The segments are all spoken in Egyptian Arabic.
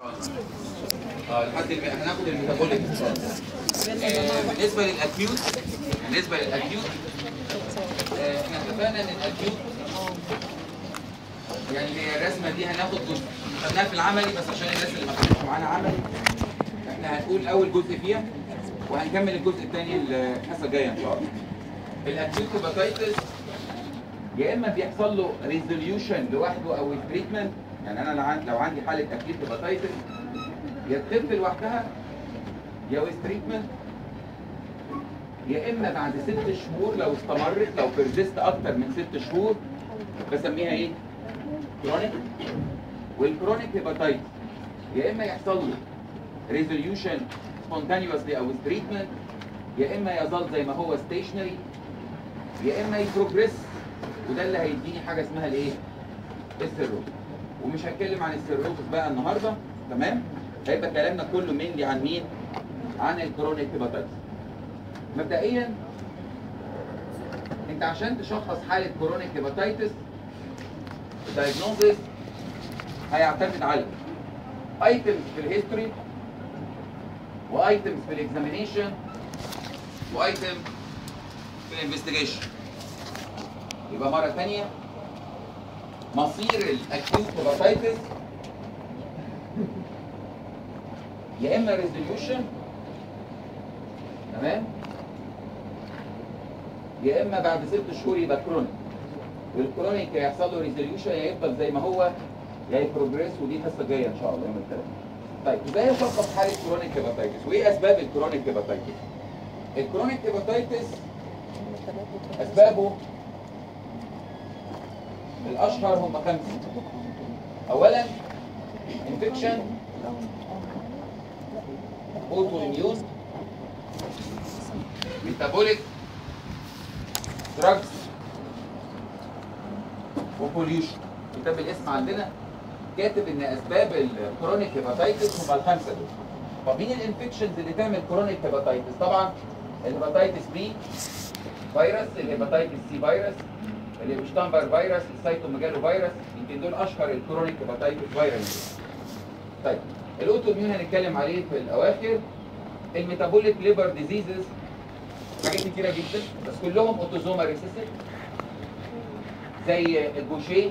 اه لحد الم... هناخد الميتابوليك آه بالنسبه للاكيوت بالنسبه للاكيوت آه احنا اتفقنا ان الاكيوت يعني هي الرسمه دي هناخد جزء خدناها في العملي بس عشان الناس اللي ما كانتش معانا عملي احنا هنقول اول جزء فيها وهنكمل الجزء الثاني الحصه الجايه ان شاء الله. الاكيوت هيباتيتس يا اما بيحصل له ريزوليوشن لوحده او تريتمنت يعني انا لو عن- لو عندي حاله اكيوت هيباتيتس يا تخف لوحدها يا ويز تريتمنت يا اما بعد ست شهور لو استمرت لو بيرزست اكتر من ست شهور بسميها ايه؟ كرونيك والكرونيك هيباتيتس يا اما يحصل له ريزوليوشن سبونتانيوسلي او تريتمنت يا اما يظل زي ما هو ستيشنري يا اما يبروجريس وده اللي هيديني حاجه اسمها الايه؟ السيروز ومش هتكلم عن السيروز بقى النهارده تمام؟ هيبقى كلامنا كله مينلي عن مين؟ عن الكرونيك هيباتيتس مبدئيا انت عشان تشخص حاله كرونيك هيباتيتس الدايجنوزيس هيعتمد على ايتمز في الهيستوري وايتمز في الاكزامينيشن وايتم في الانفستيجيشن يبقى مره ثانيه مصير الاكيوت هيباتيتس يا اما ريزوليوشن تمام يا اما بعد ست شهور يبقى كرونيك والكرونيك هيحصل له ريزوليوشن يا يفضل زي ما هو يا يبروجريس ودي الحصه الجايه ان شاء الله يوم الثلاثاء طيب ازاي اشخص حاله كرونيك هيباتيتس وايه اسباب الكرونيك هيباتيتس الكرونيك هيباتيتس اسبابه الاشهر هم خمسه اولا انفكشن اوتو اميون ميتابوليك دراجز وبوليوشن كتاب الاسم عندنا كاتب ان اسباب الكرونيك هيباتيتس هم الخمسه دول طب مين الانفكشنز اللي تعمل كرونيك هيباتيتس طبعا الهيباتيتس بي فيروس الهيباتيتس سي فيروس الابشتامبر فيروس السيتوميجالو فيروس يمكن دول اشهر الكرونيك هيباتيتس فيروس طيب الاوتو اميون هنتكلم عليه في الاواخر الميتابوليك ليبر ديزيزز حاجات كتيره جدا بس كلهم اوتوزوما ريسيسيف زي الجوشيه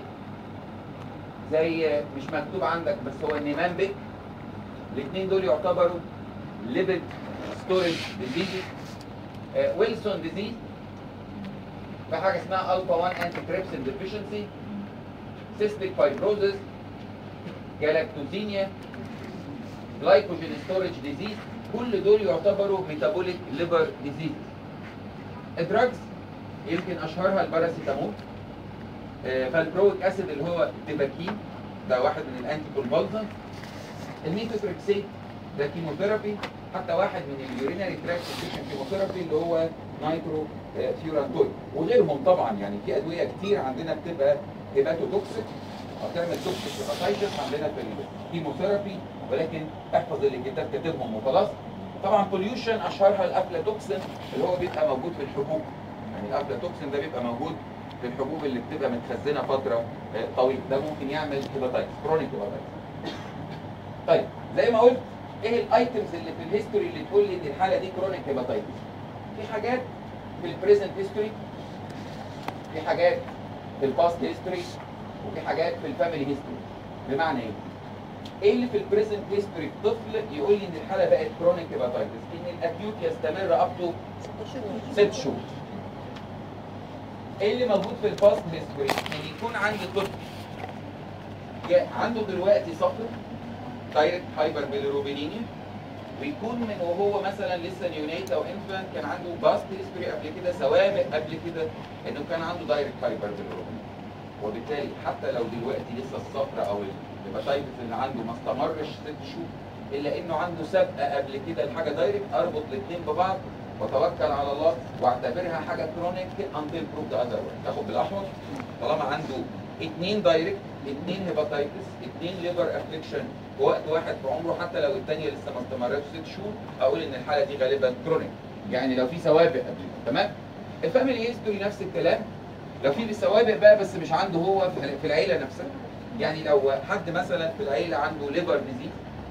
زي مش مكتوب عندك بس هو النيمانبيك الاثنين دول يعتبروا ليبيد ستورج ديزيز ويلسون ديزيز في حاجه اسمها الفا 1 انتي تريبسين ديفيشنسي سيستيك فايبروزس جالاكتوزينيا جلايكوجين ستورج ديزيز كل دول يعتبروا ميتابوليك ليبر ديزيز الدراجز يمكن اشهرها الباراسيتامول آه، فالبرويك اسيد اللي هو التباكين ده واحد من الانتي كونفولسنت الميثوتريكسيت ده كيموثيرابي حتى واحد من اليورينري تراكت انفكشن كيموثيرابي اللي هو نايترو آه، فيورانتول وغيرهم طبعا يعني في ادويه كتير عندنا بتبقى هيباتوتوكسيك او تعمل توكسيك هيباتيتس عندنا في الكيموثيرابي ولكن احفظ اللي الكتاب كاتبهم وخلاص طبعا بوليوشن اشهرها الافلاتوكسين اللي هو بيبقى موجود في الحبوب يعني الافلاتوكسين ده بيبقى موجود في الحبوب اللي بتبقى متخزنه فتره آه، طويله ده ممكن يعمل هيباتيتس كرونيك هيباتيتس طيب زي ما قلت ايه الايتمز اللي في الهيستوري اللي تقول لي ان الحاله دي كرونيك هيباتيتس في حاجات في البريزنت هيستوري في حاجات في الباست هيستوري وفي حاجات في الفاميلي هيستوري بمعنى ايه ايه اللي في البريزنت هيستوري الطفل يقول لي ان الحاله بقت كرونيك هيباتيتس ان الاكيوت يستمر اب تو ست شهور ايه اللي موجود في الباست هيستوري ان يكون عندي طفل جا- عنده دلوقتي صفر دايركت هايبر بيليروبينيميا ويكون من وهو مثلا لسه نيونيت او انفانت كان عنده باست هيستوري قبل كده سوابق قبل كده انه كان عنده دايركت هايبر بيليروبينيميا وبالتالي حتى لو دلوقتي لسه الصفرة او الهيباتيتس اللي عنده ما استمرش ست شهور الا انه عنده سابقه قبل كده الحاجه دايركت اربط الاثنين ببعض واتوكل على الله واعتبرها حاجه كرونيك انتل بروفد اذر تاخد بالاحمر طالما عنده اثنين دايركت اثنين هيباتيتس اثنين ليفر افليكشن في وقت واحد في عمره حتى لو الثانيه لسه ما استمرتش ست شهور اقول ان الحاله دي غالبا كرونيك يعني لو في سوابق قبل كده تمام الفاميلي هيستوري نفس الكلام لو في سوابق بقى بس مش عنده هو في في العيله نفسها يعني لو حد مثلا في العيله عنده ليفر ديزيز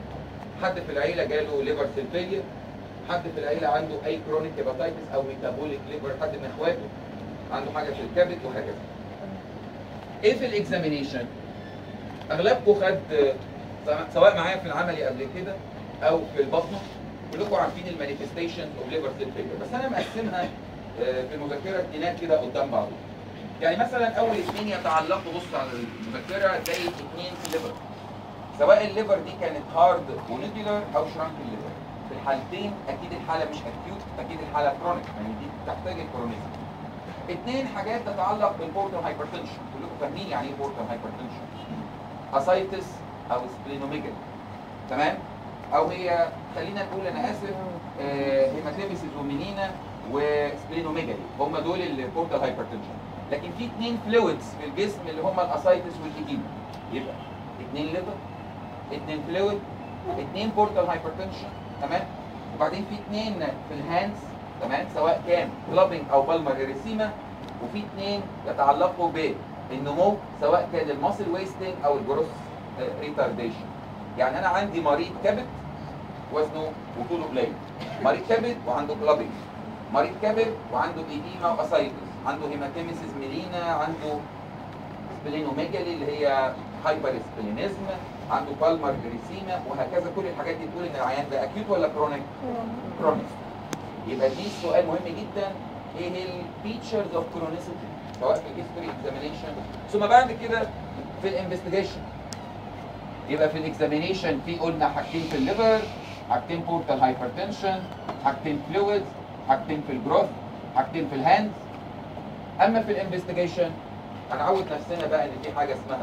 حد في العيله جاله ليفر سيل فيلير حد في العيله عنده اي كرونيك هيباتايتس او ميتابوليك ليفر حد من اخواته عنده حاجه في الكبد وهكذا ايه في الاكزامينيشن اغلبكم خد سواء معايا في العملي قبل كده او في البطنه كلكم عارفين المانيفستيشنز اوف ليفر سيل فيلير بس انا مقسمها آه، في المذكره اتنينات كده قدام بعض يعني مثلا اول اثنين يتعلقوا بص على المذكره زي اثنين في الليفر سواء الليفر دي كانت هارد ونودولار او شرانك الليفر في الحالتين اكيد الحاله مش اكيوت اكيد الحاله كرونيك يعني دي تحتاج الكرونيزم اثنين حاجات تتعلق بالبورتال هايبرتنشن كلكم فاهمين يعني ايه بورتال هايبرتنشن اسايتس او سبلينوميجالي تمام او هي خلينا نقول انا اسف آه، هيماتيميسيس ومينينا وسبلينوميجالي هم دول البورتال هايبرتنشن لكن في اثنين فلويدز في الجسم اللي هم الاسايتس والايديما يبقى اثنين ليفر اثنين فلويد اثنين بورتال هايبرتنشن تمام وبعدين في اثنين في الهاندز تمام سواء كان كلابنج او بالمر اريسيما وفي اثنين يتعلقوا بالنمو سواء كان الماسل ويستنج او الجروس ريتارديشن يعني انا عندي مريض كبد وزنه وطوله قليل مريض كبد وعنده كلابنج مريض كبد وعنده ايديما واسايتس عنده هيماتيميسيس ميلينا عنده سبلينوميجالي اللي هي هايبر سبلينيزم عنده بالمر اريسيما وهكذا كل الحاجات دي تقول ان العيان ده اكيوت ولا كرونيك كرونيك يبقى دي سؤال مهم جدا ايه الفيتشرز اوف كرونيسيتي سواء في الهيستوري اكزامينيشن ثم بعد كده في الانفستيجيشن يبقى في الاكزامينيشن في قلنا حاجتين في الليفر حاجتين بورتال هايبرتنشن حاجتين فلويدز حاجتين في الجروث حاجتين في الهاندز اما في الانفستيجيشن هنعود نفسنا بقى ان في حاجه اسمها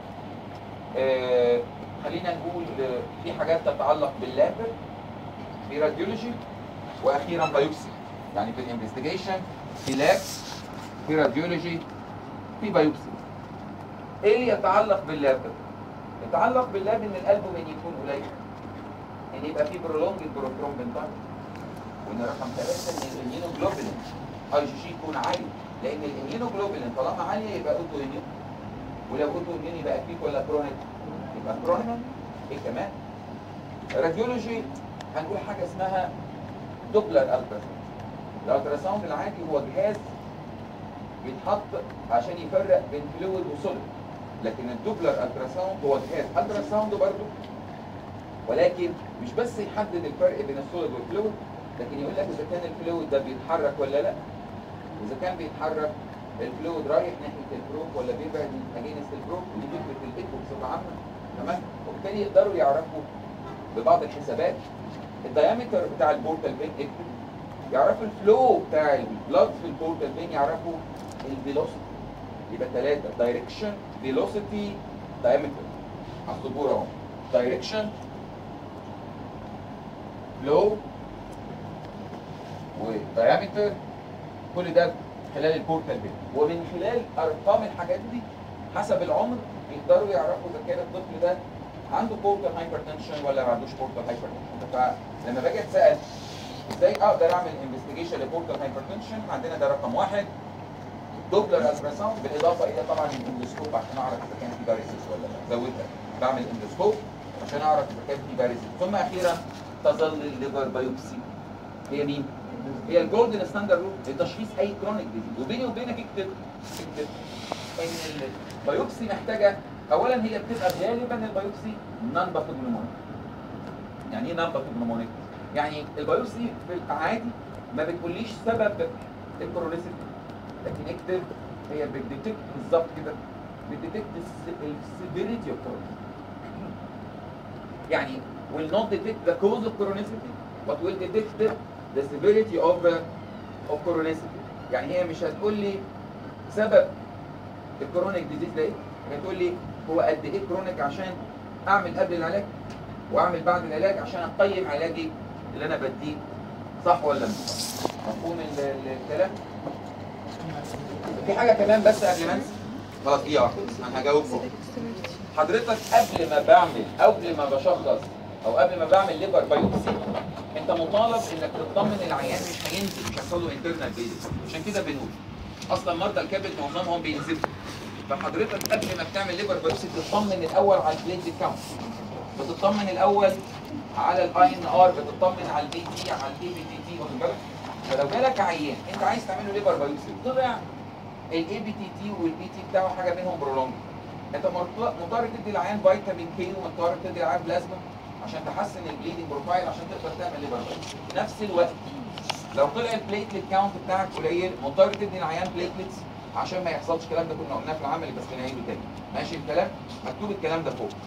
آه خلينا نقول آه، في حاجات تتعلق باللابر في راديولوجي واخيرا بايوبسي يعني في الانفستيجيشن في لاب في راديولوجي في بايوبسي ايه اللي يتعلق باللاب يتعلق باللاب ان الالبومين يكون قليل ان يبقى في برولونج بروثرومبين تايم وان رقم ثلاثه ان الاميونوجلوبولين اي جي جي يكون عالي لان الاميونوجلوبولين طالما عاليه يبقى اوتو اميون ولو اوتو اميون يبقى اكيد ولا كرونيك يبقى كرونيك ايه كمان راديولوجي هنقول حاجه اسمها دوبلر التراساوند الالتراساوند العادي هو جهاز بيتحط عشان يفرق بين فلويد وسوليد لكن الدوبلر التراساوند هو جهاز التراساوند برضه ولكن مش بس يحدد الفرق بين السوليد والفلويد لكن يقول لك اذا كان الفلويد ده بيتحرك ولا لا واذا كان بيتحرك الفلويد رايح ناحيه البروب ولا بيبعد اجينست البروب ودي فكره الايكو بصفه عامه تمام وبالتالي يقدروا يعرفوا ببعض الحسابات الدايمتر بتاع البورتال فين اكتب يعرفوا الفلو بتاع البلاد في البورتال فين يعرفوا الفيلوسيتي يبقى ثلاثة دايركشن فيلوسيتي دايمتر على السبورة اهو دايركشن فلو ودايمتر كل ده خلال البورتال فين ومن خلال ارقام الحاجات دي حسب العمر يقدروا يعرفوا اذا كان الطفل ده عنده بورتال هايبرتنشن ولا ما عندوش بورتال هايبرتنشن فلما باجي اتسال ازاي اقدر اعمل انفستيجيشن لبورتال هايبرتنشن عندنا ده رقم واحد دوبلر التراساوند بالاضافه الى طبعا الاندوسكوب عشان اعرف اذا كان في باريسيس ولا لا زودها بعمل اندوسكوب عشان اعرف اذا كان في باريسيس ثم اخيرا تظل الليفر بايوبسي هي مين؟ هي الجولدن ستاندرد رول لتشخيص اي كرونيك ديزيز وبيني وبينك اكتب اكتب ان البايوبسي محتاجه اولا هي بتبقى غالبا البايوبسي نون باثوجنومونيك يعني ايه نون باثوجنومونيك؟ يعني البايوبسي في العادي ما بتقوليش سبب الكرونيسيتي لكن اكتب هي بتديتكت بالظبط كده بتديتكت السيفيريتي اوف كرونيسيتي يعني will not detect the cause of chronicity but will detect the severity of uh, of chronicity يعني هي مش هتقول لي سبب الكرونيك ديزيز ده ايه هي هتقول لي هو قد ايه كرونيك عشان اعمل قبل العلاج واعمل بعد العلاج عشان اقيم علاجي اللي انا بديه صح ولا مش صح مفهوم ال- ال- الكلام في حاجه كمان بس قبل ما انسى خلاص دقيقه واحده انا هجاوبكم حضرتك قبل ما بعمل او قبل ما بشخص او قبل ما بعمل ليفر بايوبسي انت مطالب انك تطمن العيان مش هينزل مش هيحصل له انترنال بيزل عشان كده بنقول اصلا مرضى الكبد معظمهم بينزلوا فحضرتك قبل ما بتعمل ليفر بايوبسي بتطمن الاول على البليتلت كاونت بتطمن الاول على الاي ان ار بتطمن على البي تي على الاي بي تي تي واخد بالك فلو جالك عيان انت عايز تعمله ليبر بايوبسي طلع الاي بي تي تي والبي تي بتاعه حاجه منهم برولونج انت مضطر مضطر تدي العيان فيتامين كي ومضطر تدي العيان بلازما عشان تحسن البليدنج بروفايل عشان تقدر تعمل ليبر بايوبسي في نفس الوقت لو طلع البليتلت كاونت بتاعك قليل مضطر تدي العيان بليتلتس عشان ما يحصلش الكلام ده كنا قلناه في العمل بس بنعيده تاني ماشي الكلام مكتوب الكلام ده فوق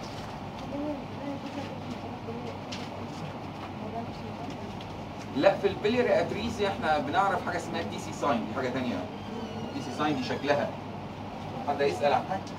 لا في البليري اتريسي احنا بنعرف حاجه اسمها تي سي ساين دي حاجه ثانيه تي سي ساين دي شكلها حد يسال عن حاجه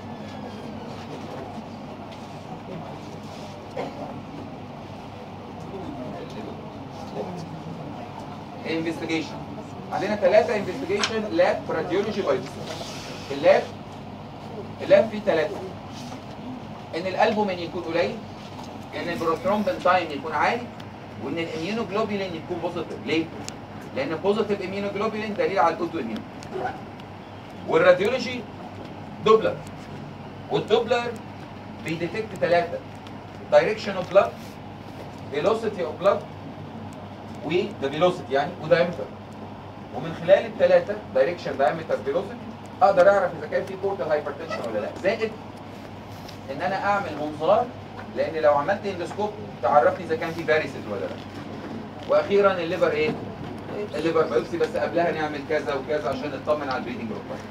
انفستيجيشن عندنا ثلاثة انفستيجيشن لاب راديولوجي بايوبسي اللاب اللاب فيه ثلاثة ان الالبومين يكون قليل ان البروثرومبين تايم يكون عالي وان الاميونوجلوبولين يكون بوزيتيف ليه؟ لان بوزيتيف اميونوجلوبولين دليل على الاوتو اميون والراديولوجي دوبلر والدوبلر بيديتكت ثلاثة دايركشن اوف بلاد فيلوسيتي اوف بلاد وده فيلوسيتي يعني ودايمتر ومن خلال الثلاثة دايركشن دايمتر فيلوسيتي اقدر اعرف اذا كان في بورتال هايبرتنشن ولا لا زائد ان انا اعمل منظار لان لو عملت اندوسكوب تعرفني اذا كان في فاريسز ولا لا واخيرا الليفر ايه الليفر بايوبسي بس قبلها نعمل كذا وكذا عشان نطمن على البريدنج بروفايل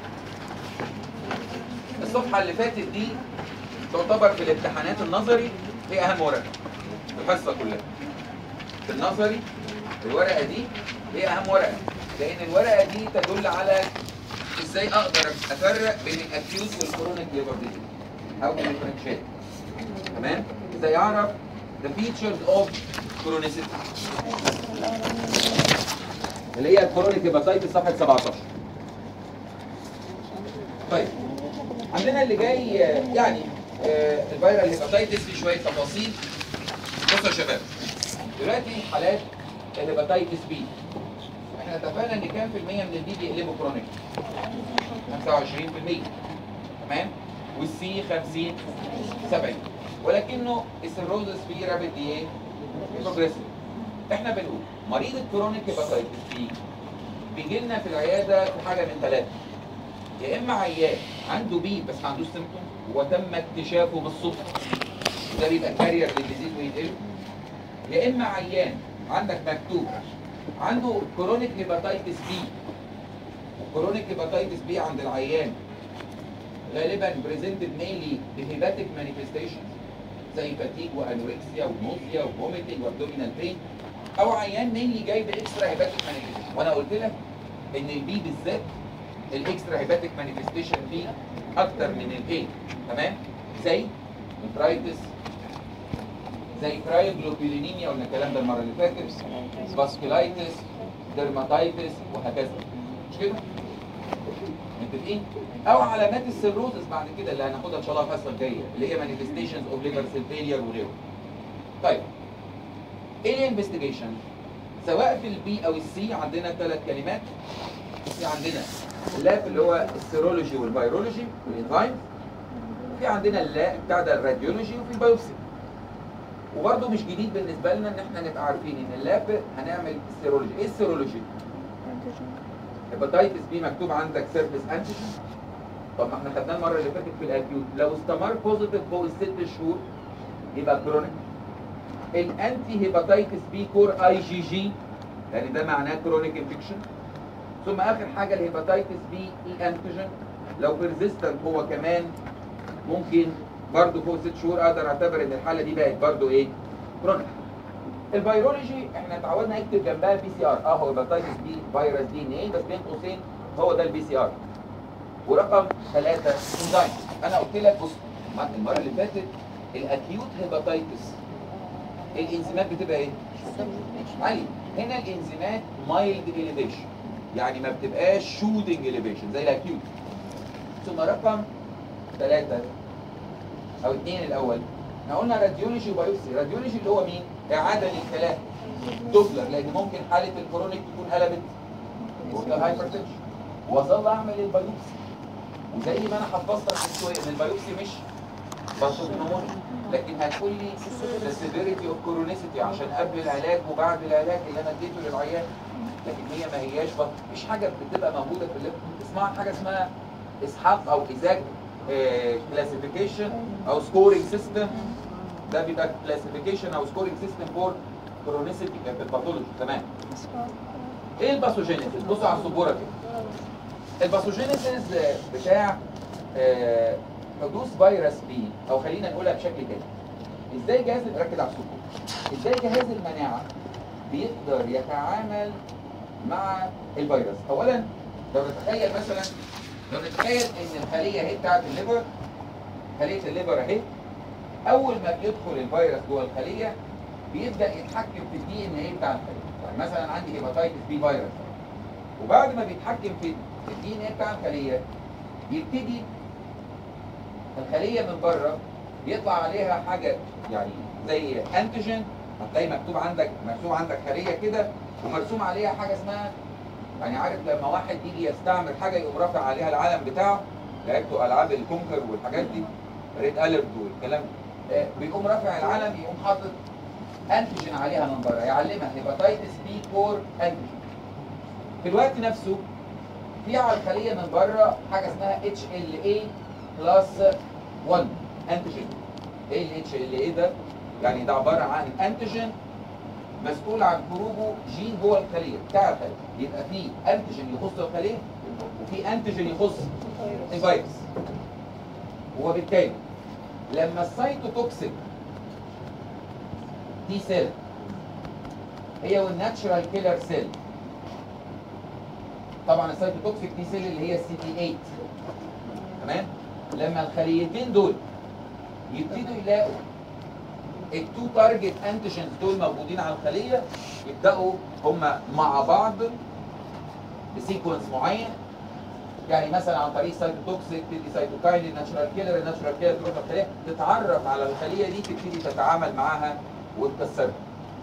الصفحه اللي فاتت دي تعتبر في الامتحانات النظري هي اهم ورقه في الحصه كلها في النظري الورقه دي هي اهم ورقه لان الورقه دي تدل على ازاي اقدر افرق بين الاكيوت والكرونيك ليفر ديزيز او الديفرنشيت تمام ازاي اعرف the features of chronicity اللي هي الكرونيك هيباتايتس صفحه 17 طيب عندنا اللي جاي آه، يعني آه، الفيرال هيباتايتس في شويه تفاصيل بصوا يا شباب دلوقتي حالات الهيباتايتس بي احنا اتفقنا ان كام في المية من البي بيقلبوا كرونيك 25% تمام والسي 50 70 ولكنه السيروزس فيه رابد ايه؟ بروجريسيف احنا بنقول مريض الكرونيك هيباتايتس بي بيجي لنا في العياده في حاجه من ثلاثه يا اما عيان عنده بي بس ما عندوش سيمبتوم وتم اكتشافه بالصدفه وده بيبقى كارير للديزيز وينقله يا اما عيان عندك مكتوب عنده كرونيك هيباتايتس بي كرونيك هيباتايتس بي عند العيان غالبا بريزنتد مينلي بهيباتيك مانيفستيشن زي فاتيج وانوركسيا ونوزيا وفوميتنج وابدومينال بين او عيان مينلي جاي باكسترا هيباتيك مانيفستيشن وانا قلت لك ان البي بالذات الاكسترا هيباتيك مانيفستيشن فيه اكتر من الاي تمام زي نترايتس زي كرايوجلوبولينيميا قلنا الكلام ده المره اللي فاتت فاسكولايتس ديرماتايتس وهكذا مش كده؟ متفقين؟ او علامات السيروزس بعد كده اللي هناخدها ان شاء الله الحصه الجايه اللي هي مانيفستيشنز اوف ليفر سيل فيلير وغيره. طيب ايه الانفستيجيشن؟ سواء في البي او السي عندنا ثلاث كلمات في عندنا اللاب اللي هو السيرولوجي والفيرولوجي والانزايم وفي عندنا اللاب بتاع ده الراديولوجي وفي البيوبسي وبرده مش جديد بالنسبه لنا ان احنا نبقى عارفين ان اللاب هنعمل السيرولوجي ايه السيرولوجي هيباتايتس بي مكتوب عندك سيرفيس انتيجين طب ما احنا خدناه المره اللي فاتت في الاكيوت لو استمر بوزيتيف فوق الست شهور يبقى كرونيك الانتي هيباتايتس بي كور اي جي جي لان ده معناه كرونيك انفكشن ثم اخر حاجه الهيباتايتس بي اي انتيجين لو بيرزيستنت هو كمان ممكن برضه فوق ست شهور اقدر اعتبر ان الحاله دي بقت برضه ايه؟ كرونيك. الفيرولوجي احنا اتعودنا نكتب جنبها بي سي ار اه هو هيباتايتس بي فيروس دي ان ايه بس بين قوسين هو ده البي سي ار. ورقم ثلاثه انزايم انا قلت لك بص المره اللي فاتت الاكيوت هيباتايتس الانزيمات بتبقى ايه؟ عاليه هنا الانزيمات مايلد اليفيشن يعني ما بتبقاش شوتنج اليفيشن زي الاكيوت ثم رقم ثلاثه او اثنين الاول احنا قلنا راديولوجي وبايوبسي راديولوجي اللي هو مين اعاده للكلام دوبلر لان ممكن حاله الكرونيك تكون قلبت بورتال هايبرتنشن واظل اعمل البايوبسي وزي ما انا حفظتك من شويه ان البايوبسي مش برضه نمونيا لكن هتقول لي the severity of chronicity عشان قبل العلاج وبعد العلاج اللي انا اديته للعيان لكن هي ما هياش بط... مش حاجه بتبقى موجوده في الليب اسمها حاجه اسمها اسحاق او ازاج كلاسيفيكيشن او سكورينج سيستم ده بيبقى كلاسيفيكيشن او سكورينج سيستم فور كرونيسيتي في الباثولوجي تمام ايه الباثوجينيسيس بصوا على السبوره كده الباثوجينيسيس بتاع آه، حدوث فيروس بي او خلينا نقولها بشكل تاني ازاي جهاز ركز على السبوره ازاي جهاز المناعه بيقدر يتعامل مع الفيروس اولا لو نتخيل مثلا لو نتخيل ان الخليه اهي بتاعت الليفر خليه الليفر اهي اول ما بيدخل الفيروس جوه الخليه بيبدا يتحكم في الدي ان ايه بتاع الخليه يعني مثلا عندي هيباتيتس بي فيروس وبعد ما بيتحكم في الدي ان ايه بتاع الخليه يبتدي الخليه من بره يطلع عليها حاجه يعني زي انتيجين هتلاقي مكتوب عندك مرسوم عندك خليه كده ومرسوم عليها حاجه اسمها يعني عارف لما واحد يجي يستعمل حاجه يقوم رافع عليها العلم بتاعه لعبتوا العاب الكونكر والحاجات دي ريد اليرت والكلام ده آه، بيقوم رافع العلم يقوم حاطط انتيجين عليها من بره يعلمها هيباتيتس بي كور انتيجين في الوقت نفسه في على الخليه من بره حاجه اسمها اتش ال اي كلاس 1 انتيجين ايه الاتش ال اي ده؟ يعني ده عباره عن انتيجين مسؤول عن خروجه جين جوه الخليه بتاع الخليه يبقى في انتيجين يخص الخليه وفي انتيجين يخص الفيروس وبالتالي لما السيتوتوكسيك تي سيل هي والناتشرال كيلر سيل طبعا السيتوتوكسيك تي سيل اللي هي السي تي 8 تمام لما الخليتين دول يبتدوا يلاقوا التو تارجت انتيجنز دول موجودين على الخليه يبداوا هم مع بعض بسيكونس معين يعني مثلا عن طريق سايتوتوكسيك تدي سايتوكاين الناتشرال كيلر الناتشرال كيلر تروح الخليه تتعرف على الخليه دي تبتدي تتعامل معاها وتكسرها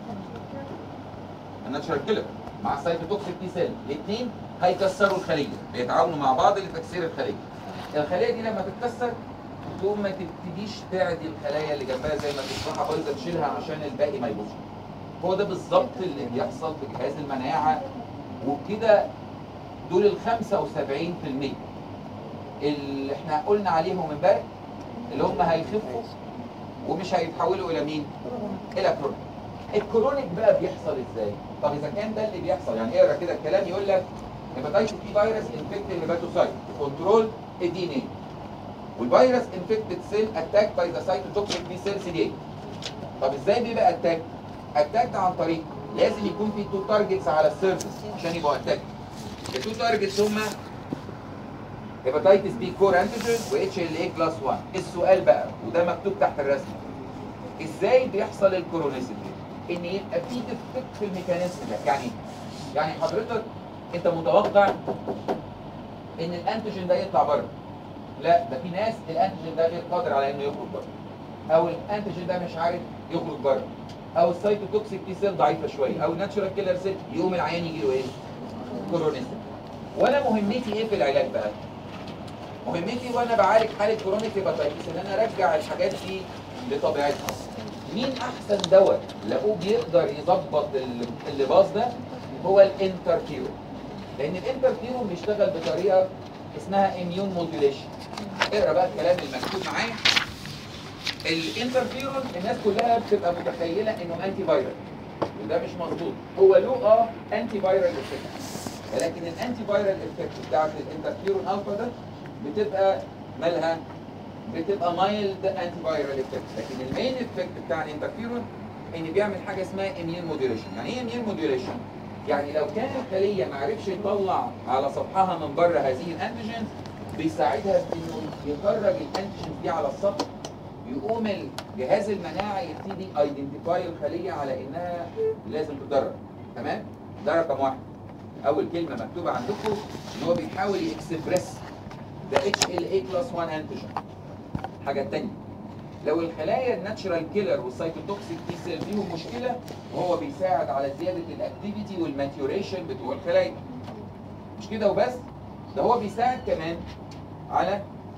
الناتشرال كيلر مع السايتوتوكسيك تي سيل الاثنين هيكسروا الخليه بيتعاونوا مع بعض لتكسير الخليه الخليه دي لما تتكسر تقوم ما تبتديش تعدي الخلايا اللي جنبها زي ما تصبحها بايظه تشيلها عشان الباقي ما يبوظش هو ده بالظبط اللي بيحصل في جهاز المناعه وكده دول ال 75% اللي احنا قلنا عليهم امبارح اللي هم هيخفوا ومش هيتحولوا الى مين؟ الى كرونيك. الكرونيك بقى بيحصل ازاي؟ طب اذا كان ده اللي بيحصل يعني اقرا كده الكلام يقول لك هيباتيتس بي فيروس انفكت الهيباتوسايت كنترول الدي ان اي والفيروس انفكتد سيل اتاك باي ذا سايتوتوكسيك بي سيل سي دي طب ازاي بيبقى اتاك؟ اتاك عن طريق لازم يكون في تو تارجتس على السيرفس عشان يبقوا اتاك التو تارجتس هما هيباتيتس بي كور انتيجين و اتش ال اي كلاس 1 السؤال بقى وده مكتوب تحت الرسمه ازاي بيحصل الكورونيسيتي ان يبقى في ديفكت في الميكانيزم ده يعني إيه؟ يعني حضرتك انت متوقع ان الانتيجين ده يطلع بره لا ده في ناس الانتيجين ده غير قادر على انه يخرج بره او الانتيجين ده مش عارف يخرج بره او السيتوتوكسيك تي سيل ضعيفه شويه او الناتشورال كيلر سيل يقوم العيان يجي له ايه؟ كورونيسيتي وانا مهمتي ايه في العلاج بقى؟ مهمتي وانا بعالج حاله كرونيك هيباتيتس ان انا ارجع الحاجات دي لطبيعتها مين احسن دواء لقوه بيقدر يظبط ال- اللي باظ ده هو الانترفيرون لان الانترفيرون بيشتغل بطريقه اسمها اميون موديوليشن اقرا بقى الكلام المكتوب معايا الانترفيرون الناس كلها بتبقى متخيله انه انتي فايرال وده مش مظبوط هو له اه انتي فايرال افكت ولكن الانتي فايرال افكت بتاعت الانترفيرون الفا ده بتبقى مالها بتبقى مايلد انتي فايرال افكت لكن المين افكت بتاع الانترفيرون ان بيعمل حاجه اسمها اميون موديوليشن يعني ايه اميون موديوليشن يعني لو كان الخليه ما عرفش يطلع على سطحها من بره هذه الانتيجنز بيساعدها في انه يخرج الانتيجنز دي على السطح يقوم الجهاز المناعي يبتدي ايدنتيفاي الخليه على انها لازم تتدرب تمام ده رقم واحد اول كلمه مكتوبه عندكم ان هو بيحاول يكسبرس ده اتش ال اي كلاس 1 انتيجين الحاجه الثانيه لو الخلايا الناتشرال كيلر والسيتوتوكسيك تي سيل فيهم مشكله وهو بيساعد على زياده الاكتيفيتي والماتيوريشن بتوع الخلايا مش كده وبس ده هو بيساعد كمان على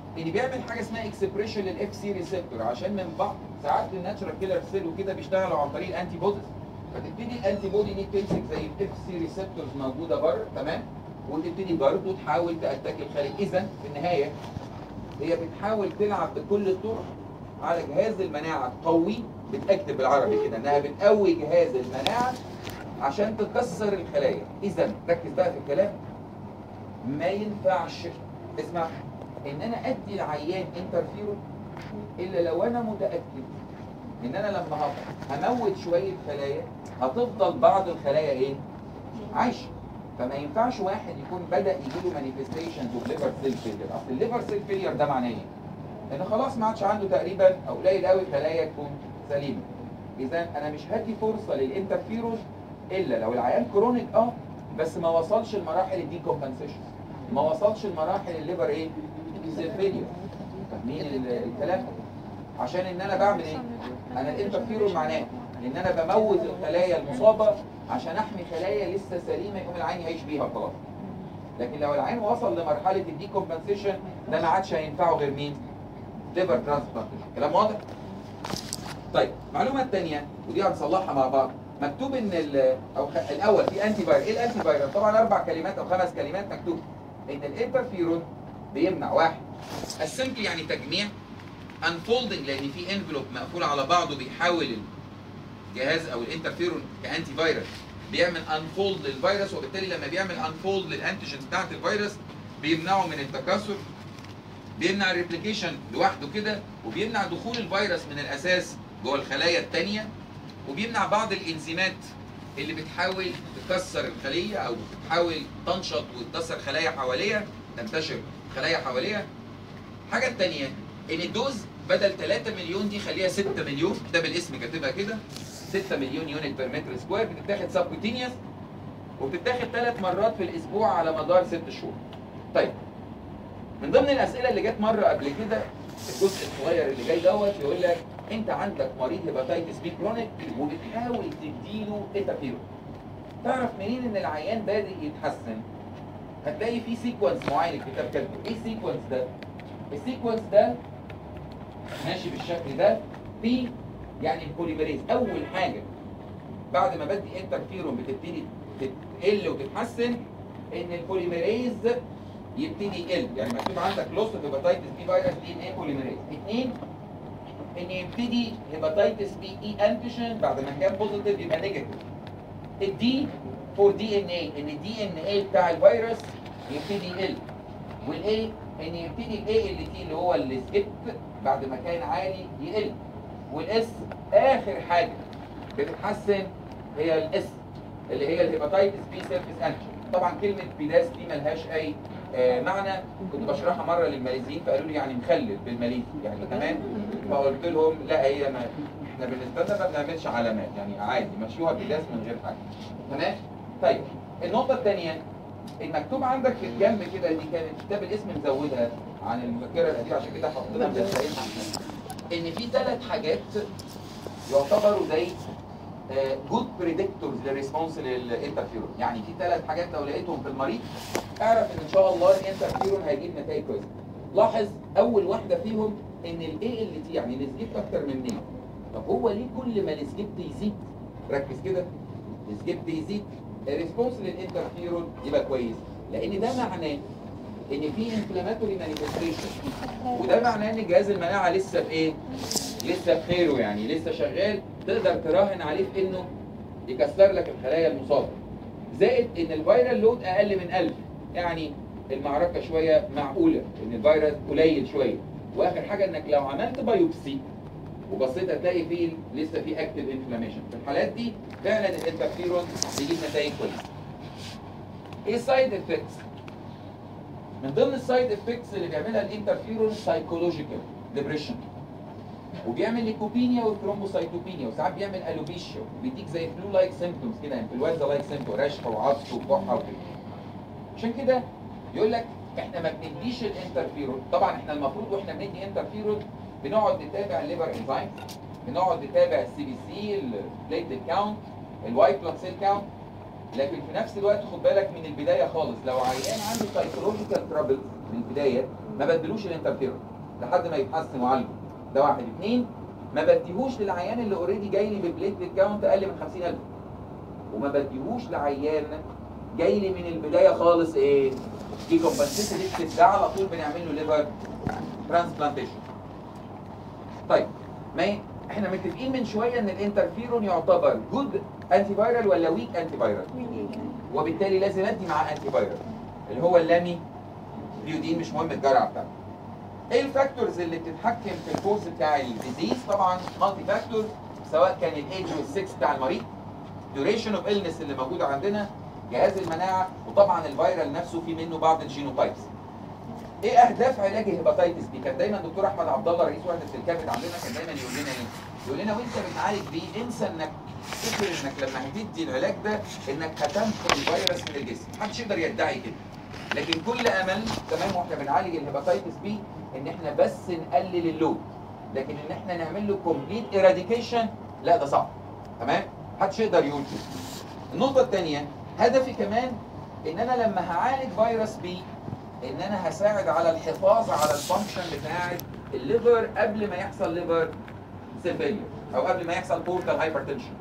ان بيعمل حاجه اسمها اكسبريشن للاف سي ريسبتور عشان من بعض ساعات الناتشرال كيلر سيل وكده بيشتغلوا عن طريق الانتي بوديز فتبتدي الانتي بودي دي تمسك زي الاف سي ريسبتورز موجوده بره تمام وتبتدي برضه تحاول تاتاك الخارج اذا في النهايه هي بتحاول تلعب بكل الطرق على جهاز المناعه تقويه بتكتب بالعربي كده انها بتقوي جهاز المناعه عشان تكسر الخلايا اذا ركز بقى في الكلام ما ينفعش اسمع ان انا ادي العيان انترفيرون الا لو انا متاكد ان انا لما هط- هموت شويه خلايا هتفضل بعض الخلايا ايه؟ عايشه فما ينفعش واحد يكون بدا يجي له مانيفستيشنز اوف ليفر سيل فيلير اصل الليفر سيل فيلير ده معناه ايه؟ ان خلاص ما عادش عنده تقريبا او قليل قوي خلايا تكون سليمه اذا انا مش هدي فرصه للانترفيرون الا لو العيان كرونيك اه بس ما وصلش لمراحل الديكومبنسيشن ما وصلش لمراحل الليفر ايه؟ سيل فيلير فاهمين ال- الكلام؟ عشان ان انا بعمل ايه؟ انا الانترفيرون معناه ان انا بموت الخلايا المصابه عشان احمي خلايا لسه سليمه يقوم العين يعيش بيها خلاص لكن لو العين وصل لمرحله الديكومبنسيشن ده ما عادش هينفعه غير مين؟ ليفر ترانسبلانتيشن كلام واضح؟ طيب المعلومه الثانيه ودي هنصلحها مع بعض مكتوب ان ال- او خ- الاول في انتي فايروس ايه الانتي فايروس؟ طبعا اربع كلمات او خمس كلمات مكتوب ان الانترفيرون بيمنع واحد السمبل يعني تجميع انفولدنج لان في انفلوب مقفول على بعضه بيحاول الجهاز او الانترفيرون كانتي فيروس بيعمل انفولد للفيروس وبالتالي لما بيعمل انفولد للانتيجنز بتاعت الفيروس بيمنعه من التكاثر بيمنع الريبليكيشن لوحده كده وبيمنع دخول الفيروس من الاساس جوه الخلايا الثانيه وبيمنع بعض الانزيمات اللي بتحاول تكسر الخليه او بتحاول تنشط وتكسر خلايا حواليها تنتشر خلايا حواليها الحاجه الثانيه ان الدوز بدل 3 مليون دي خليها 6 مليون ده بالاسم كاتبها كده 6 مليون يونت بير متر سكوير بتتاخد سبكوتينيوس وبتتاخد ثلاث مرات في الاسبوع على مدار ست شهور. طيب من ضمن الاسئله اللي جت مره قبل كده الجزء الصغير اللي جاي دوت يقول لك انت عندك مريض هيباتيتس بي كرونيك وبتحاول تديله ايتابيرون. تعرف منين ان العيان بادئ يتحسن؟ هتلاقي في سيكونس معين الكتاب كاتبه، ايه السيكونس ده؟ السيكونس ده ماشي بالشكل ده بي يعني البوليميريز اول حاجه بعد ما بدي انترفيرون بتبتدي تقل وتتحسن ان البوليميريز يبتدي يقل يعني مكتوب عندك لوس اوف هيباتيتس بي فيروس دي ان اي بوليميريز اثنين ان يبتدي هيباتيتس بي اي انتيجين بعد ما كان بوزيتيف يبقى نيجاتيف الدي فور دي ان اي ان الدي ان اي بتاع الفيروس يبتدي يقل والاي ان يبتدي الاي ال تي اللي هو السكيب بعد ما كان عالي يقل والاس اخر حاجه بتتحسن هي الاس اللي هي الهيباتيتس بي سيرفيس انتيجين طبعا كلمه بيداس دي ملهاش اي آه معنى كنت بشرحها مره للماليزيين فقالوا لي يعني مخلل بالماليزي يعني تمام فقلت لهم لا هي ما احنا بالنسبه لنا ما بنعملش علامات يعني عادي مشوها بيداس من غير حاجه تمام طيب النقطه الثانيه المكتوب عندك في الجنب كده دي كانت كتاب الاسم مزودها عن المذكره القديمه عشان كده حطينا مدخلين ان في ثلاث حاجات يعتبروا زي جود بريدكتورز للريسبونس للانترفيرون يعني في ثلاث حاجات لو لقيتهم في المريض اعرف ان ان شاء الله الانترفيرون هيجيب نتائج كويسه لاحظ اول واحده فيهم ان الاي ال تي يعني السكيبت اكتر من 100 طب هو ليه كل ما السكيبت يزيد ركز كده السكيبت يزيد الريسبونس للانترفيرون يبقى كويس لان ده معناه ان في انفلاماتوري مانيفستيشن وده معناه ان جهاز المناعه لسه بايه؟ لسه بخيره يعني لسه شغال تقدر تراهن عليه في انه يكسر لك الخلايا المصابه زائد ان الفيرال لود اقل من 1000 يعني المعركه شويه معقوله ان الفيروس قليل شويه واخر حاجه انك لو عملت بايوبسي وبصيت هتلاقي فيه لسه في اكتف انفلاميشن في الحالات دي فعلا الانترفيرون بيجيب نتائج كويسه ايه السايد افكتس من ضمن السايد افكتس اللي بيعملها الانترفيرون سايكولوجيكال ديبريشن وبيعمل ليكوبينيا وثرومبوسايتوبينيا وساعات بيعمل الوبيشيا وبيديك زي فلو لايك سيمبتومز كده انفلونزا لايك سيمبتوم رشح وعطس وكحه وكده عشان كده يقول لك احنا ما بنديش الانترفيرون طبعا احنا المفروض واحنا بندي انترفيرون بنقعد نتابع الليفر انزيم بنقعد نتابع السي بي سي البليتلت كاونت الوايت بلاد سيل كاونت لكن في نفس الوقت خد بالك من البدايه خالص لو عيان عنده سايكولوجيكال ترابل من البدايه ما بدلوش الانترفيرون لحد ما يتحسن وعالجه ده واحد اثنين ما بديهوش للعيان اللي اوريدي جاي لي ببليتلت كاونت اقل من 50000 وما بديهوش لعيان جاي لي من البدايه خالص ايه دي كومبنسيتد ده على طول بنعمل له ليفر ترانسبلانتيشن طيب ما ي- احنا متفقين من شويه ان الانترفيرون يعتبر جود انتي فايرال ولا ويك انتي فايرال وبالتالي لازم ادي معاه انتي فايرال اللي هو اللامي بيودين مش مهم الجرعه بتاعته ايه الفاكتورز اللي بتتحكم في الكورس بتاع الديزيز طبعا مالتي فاكتور سواء كان الايدج والسكس بتاع المريض ديوريشن اوف illness اللي موجوده عندنا جهاز المناعه وطبعا الفيرال نفسه في منه بعض الجينوتايبس ايه اهداف علاج الهيباتيتس بي كان دايما دكتور احمد عبد الله رئيس وحده الكبد عندنا كان دايما يقول لنا ايه يقول لنا وانت بتعالج بيه انسى انك تفكر انك لما هتدي العلاج ده انك هتنقل الفيروس من الجسم محدش يقدر يدعي كده لكن كل امل تمام واحنا بنعالج الهيباتيتس بي ان احنا بس نقلل اللود لكن ان احنا نعمل له كومبليت ايراديكيشن لا ده صعب تمام محدش يقدر يقول كده النقطه الثانيه هدفي كمان ان انا لما هعالج فيروس بي ان انا هساعد على الحفاظ على الفانكشن بتاعه الليفر قبل ما يحصل ليفر سيفيلير او قبل ما يحصل بورتال هايبرتنشن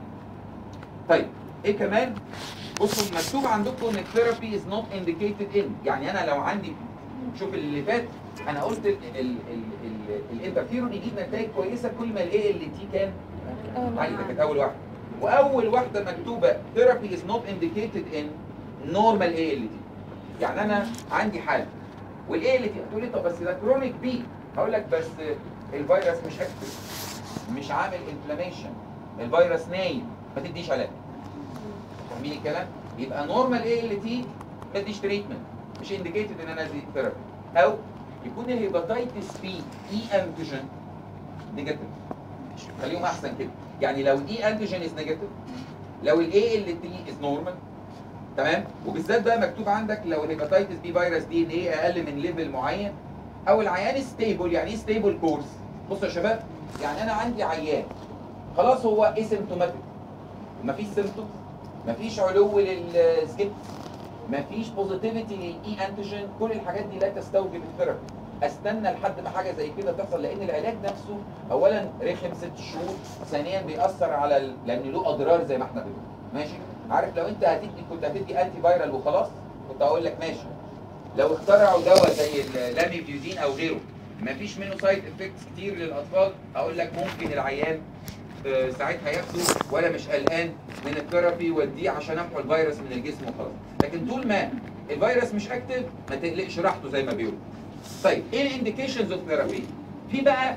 طيب ايه كمان بصوا مكتوب عندكم ان الثيرابي از نوت انديكيتد ان يعني انا لو عندي شوف اللي فات انا قلت ال- ال- ال- ال- الانترفيرون يجيب نتائج كويسه كل ما الاي ال تي كان عالي ده كانت اول واحده واول واحده مكتوبه ثيرابي از نوت انديكيتد ان نورمال اي ال تي يعني انا عندي حاله والاي ال تي هتقول لي طب بس ده كرونيك بي هقول لك بس الفيروس مش اكتف مش عامل انفلاميشن الفيروس نايم ما تديش علاج فاهمين الكلام يبقى نورمال اي ال تي ما تديش تريتمنت مش انديكيتد ان انا ادي ثيرابي او يكون الهيباتيتس بي اي انتيجين نيجاتيف خليهم احسن كده يعني لو الاي انتيجين از نيجاتيف لو الاي ال تي از نورمال تمام وبالذات بقى مكتوب عندك لو الهيباتيتس بي فيروس دي ان ايه اقل من ليفل معين او العيان ستيبل يعني ايه ستيبل كورس بصوا يا شباب يعني انا عندي عيان خلاص هو اسيمتوماتيك مفيش سيمتومز مفيش علو للسكيب مفيش بوزيتيفيتي للاي انتيجين كل الحاجات دي لا تستوجب الثيرابي استنى لحد ما حاجه زي كده تحصل لان العلاج نفسه اولا رخم ست شهور ثانيا بيأثر على ال... لان له اضرار زي ما احنا بنقول ماشي عارف لو انت هتدي كنت هتدي انتي فايرال وخلاص كنت هقول لك ماشي لو اخترعوا دواء زي اللاميفيودين او غيره مفيش منه سايد افكتس كتير للاطفال اقول لك ممكن العيان آه، ساعتها ياخده ولا مش قلقان من الثيرابي واديه عشان امحو الفيروس من الجسم وخلاص لكن طول ما الفيروس مش اكتف ما تقلقش راحته زي ما بيقولوا طيب ايه الانديكيشنز اوف ثيرابي في بقى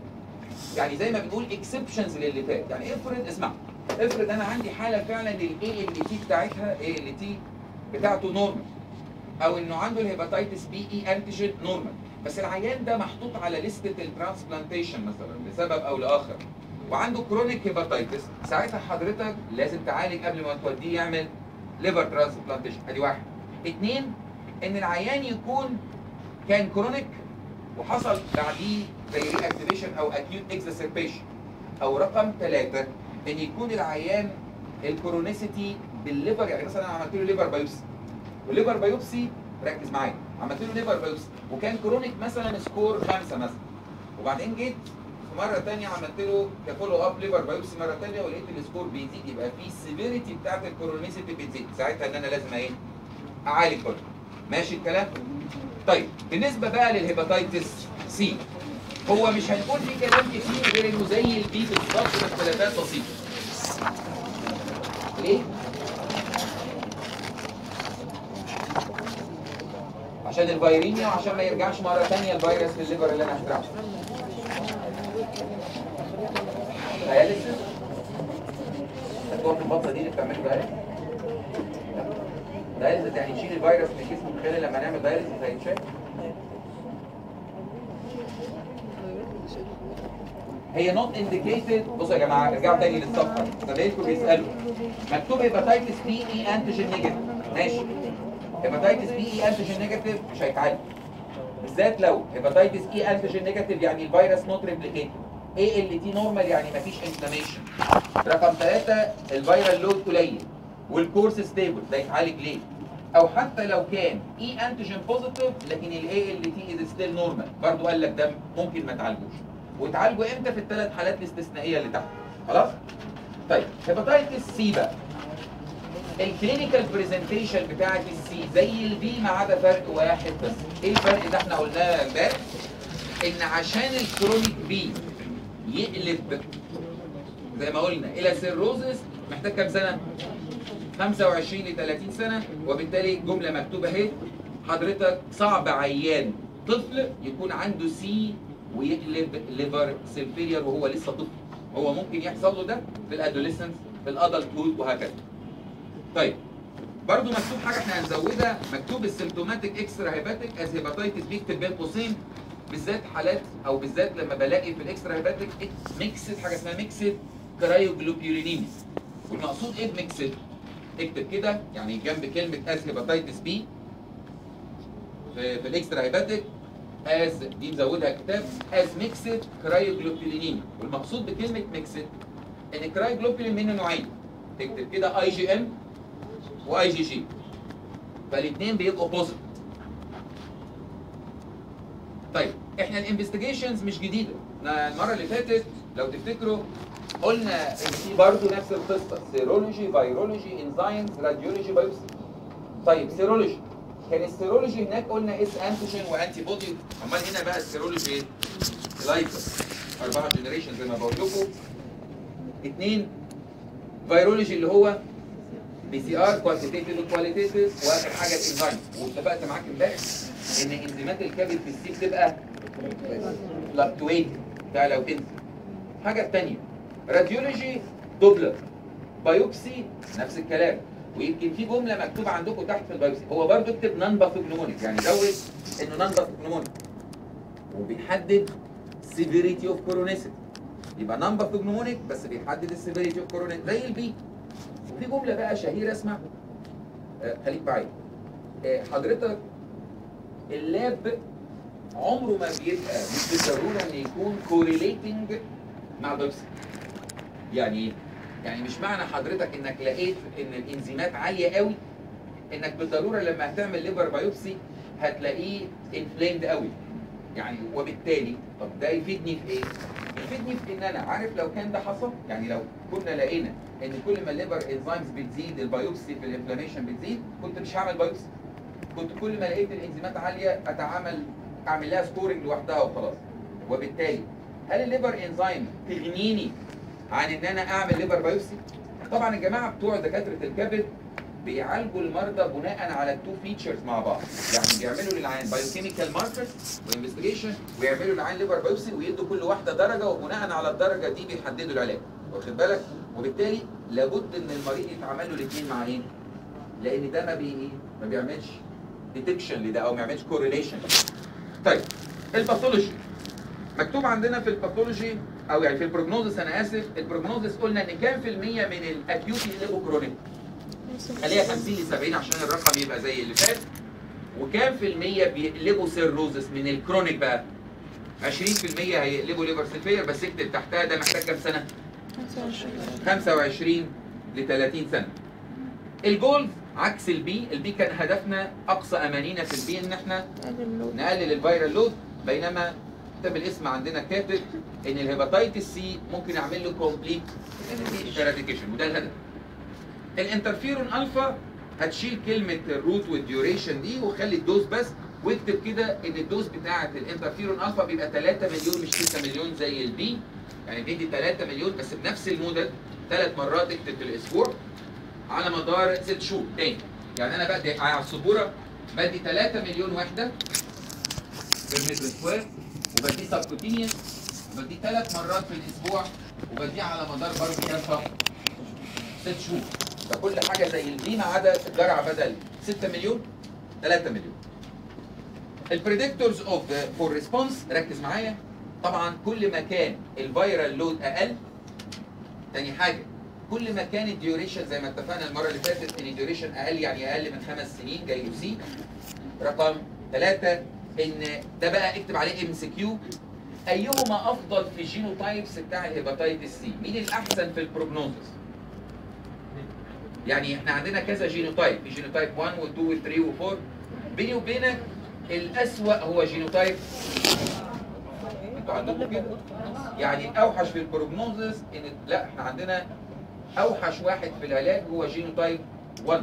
يعني زي ما بنقول اكسبشنز للي فات يعني افرض اسمع افرض انا عندي حاله فعلا الاي ال تي بتاعتها اي ال تي بتاعته نورمال او انه عنده الهيباتيتس بي اي انتيجين نورمال بس العيان ده محطوط على لستة الترانسبلانتيشن مثلا لسبب او لاخر وعنده كرونيك هيباتيتس ساعتها حضرتك لازم تعالج قبل ما توديه يعمل ليفر ترانسبلانتيشن ادي واحد اتنين ان العيان يكون كان كرونيك وحصل بعديه زي ري اكتيفيشن او اكيوت اكزاسربيشن او رقم ثلاثة ان يكون العيان الكرونيسيتي بالليفر يعني مثلا انا عملت له ليفر بايوبسي والليفر بايوبسي ركز معايا عملت له ليفر بايوبسي وكان كرونيك مثلا سكور خمسة مثلا وبعدين جيت في مره ثانيه عملت له كفولو اب ليفر بايوبسي مره ثانيه ولقيت السكور بيزيد يبقى في السيفيريتي بتاعت الكرونيسيتي بتزيد ساعتها ان انا لازم ايه اعالج برضه ماشي الكلام طيب بالنسبه بقى للهيباتيتس سي هو مش هنقول فيه كلام كتير غير انه زي البي بالظبط باختلافات بسيطه ليه؟ عشان الفيرينيا وعشان ما يرجعش مره ثانيه الفيروس في الليفر اللي انا هزرعه داياليسيس هتقف البطه دي اللي بتعمل داياليسيس داياليسيس يعني نشيل الفيروس من الجسم من خلال لما نعمل داياليسيس هيتشال هي نوت انديكيتد بصوا يا جماعه ارجعوا تاني للصفحه زمايلكم بيسالوا مكتوب هيباتيتس بي اي انتيجين نيجاتيف ماشي هيباتيتس بي اي انتيجين نيجاتيف مش هيتعالج بالذات لو هيباتيتس اي انتيجين نيجاتيف يعني الفيروس نوت ريبليكيتد اي ال تي نورمال يعني مفيش انفلاميشن رقم ثلاثة الفيرال لود قليل والكورس ستيبل ده يتعالج ليه؟ او حتى لو كان اي انتيجين بوزيتيف لكن الاي ال تي از ستيل نورمال برضه قال لك ده ممكن ما تعالجوش وتعالجوا امتى في الثلاث حالات الاستثنائيه اللي تحت خلاص طيب هيباتيتس سي بقى الكلينيكال برزنتيشن بتاعت السي زي البي ما عدا فرق واحد بس ايه الفرق ده احنا قلناه امبارح ان عشان الكرونيك بي يقلب زي ما قلنا الى سيروزس محتاج كام سنه 25 ل 30 سنه وبالتالي جمله مكتوبه اهي حضرتك صعب عيان طفل يكون عنده سي ويقلب ليفر سيلفيلير وهو لسه طفل هو ممكن يحصل له ده في الادوليسنس في الادلتهود وهكذا طيب برضو مكتوب حاجه احنا هنزودها مكتوب السيمتوماتيك اكسترا هيباتيك از هيباتيتس بي اكتب بين قوسين بالذات حالات او بالذات لما بلاقي في الاكسترا هيباتيك ميكسد حاجه اسمها ميكسد كرايوجلوبيولينيميا والمقصود ايه بميكسد؟ اكتب كده يعني جنب كلمه از هيباتيتس بي في, في الاكسترا هيباتيك از دي نزودها كتاب از ميكسد كرايوجلوبيولينيميا والمقصود بكلمه ميكسد ان الكرايوجلوبيولين منه نوعين تكتب كده اي جي ام واي جي جي فالاثنين بيبقوا بوزيتيف طيب احنا الانفستيجيشنز مش جديده احنا المره اللي فاتت لو تفتكروا قلنا ان في برضه نفس القصه سيرولوجي فيرولوجي انزيمز راديولوجي بايوبسي طيب سيرولوجي كان السيرولوجي هناك قلنا اس انتيجين وانتي بودي امال هنا بقى السيرولوجي ايه؟ لايفر اربعه جنريشن زي ما بقول لكم اثنين فيرولوجي اللي هو بي سي ار كوانتيتيف وكواليتيف واخر حاجه الانزيم واتفقت معاك امبارح ان انزيمات الكبد في السي بتبقى فلكتويت تعلى وتنزل الحاجه الثانيه راديولوجي دوبلر بايوبسي نفس الكلام ويمكن في جمله مكتوبه عندكم تحت في البايوبسي هو برضو اكتب نون باثوجنومونيك يعني زود انه نون باثوجنومونيك وبيحدد سيفيريتي اوف كورونيسيتي يبقى نون باثوجنومونيك بس بيحدد السيفيريتي اوف كورونيسيتي زي البي وفي جمله بقى شهيره اسمها آه، خليك بعيد آه، حضرتك اللاب عمره ما بيبقى مش بالضروره ان يكون كوريليتنج مع البيوبسي يعني ايه؟ يعني مش معنى حضرتك انك لقيت ان الانزيمات عاليه قوي انك بالضروره لما هتعمل ليفر بايوبسي هتلاقيه انفليمد قوي يعني وبالتالي طب ده يفيدني في ايه؟ يفيدني في ان انا عارف لو كان ده حصل يعني لو كنا لقينا ان كل ما الليفر انزيمز بتزيد البايوبسي في الانفلاميشن بتزيد كنت مش هعمل بايوبسي كنت كل ما لقيت الانزيمات عاليه اتعامل اعمل لها سكورنج لوحدها وخلاص وبالتالي هل الليفر انزيم تغنيني عن ان انا اعمل ليفر بايوبسي؟ طبعا الجماعه بتوع دكاتره الكبد بيعالجوا المرضى بناء على التو فيتشرز مع بعض يعني بيعملوا للعيان بايوكيميكال ماركرز وانفستيجيشن ويعملوا للعيان ليفر بايوبسي ويدوا كل واحده درجه وبناء على الدرجه دي بيحددوا العلاج واخد بالك وبالتالي لابد ان المريض يتعمل له الاثنين مع ايه؟ لان ده ما بي ايه؟ ما بيعملش ديتكشن لده او ما بيعملش كورليشن طيب الباثولوجي مكتوب عندنا في الباثولوجي او يعني في البروجنوزس انا اسف البروجنوزس قلنا ان كام في المية من الاكيوت يقلبوا كرونيك خليها 50 ل 70 عشان الرقم يبقى زي اللي فات وكام في المية بيقلبوا سيروزس من الكرونيك بقى 20% هيقلبوا ليفر سيلفير بس اكتب تحتها ده محتاج كام سنه 25 ل 30 سنه الجولز عكس البي البي كان هدفنا اقصى امانينا في البي ان احنا نقلل الفيرال لود بينما كتاب الاسم عندنا كاتب ان الهيباتيتس سي ممكن اعمل له كومبليت ايراديكيشن وده الهدف الانترفيرون الفا هتشيل كلمه الروت والديوريشن دي وخلي الدوز بس واكتب كده ان الدوز بتاعه الانترفيرون الفا بيبقى 3 مليون مش 6 مليون زي البي يعني بيدي 3 مليون بس بنفس المدة ثلاث مرات اكتب في الاسبوع على مدار ست شهور تاني يعني انا بدي على السبوره بدي 3 مليون وحده بالمتر سكوير وبديه سبكوتينيوس وبديه ثلاث مرات في الاسبوع وبديه على مدار برضه كام شهر؟ ست شهور فكل حاجه زي البي ما عدا الجرعه بدل 6 مليون 3 مليون البريدكتورز اوف فور ريسبونس ركز معايا طبعا كل ما كان الفيرال لود اقل تاني حاجه كل ما كان الديوريشن زي ما اتفقنا المره اللي فاتت ان الديوريشن اقل يعني اقل من خمس سنين جاي له سي رقم ثلاثه ان ده بقى اكتب عليه ام سي كيو ايهما افضل في الجينوتايبس بتاع الهيباتيتس سي؟ مين الاحسن في البروجنوزس؟ يعني احنا عندنا كذا جينوتايب في جينوتايب 1 و2 و3 و4 بيني وبينك الاسوأ هو جينوتايب انتوا عندكم كده يعني الاوحش في البروجنوزس ان لا احنا عندنا اوحش واحد في العلاج هو جينوتايب 1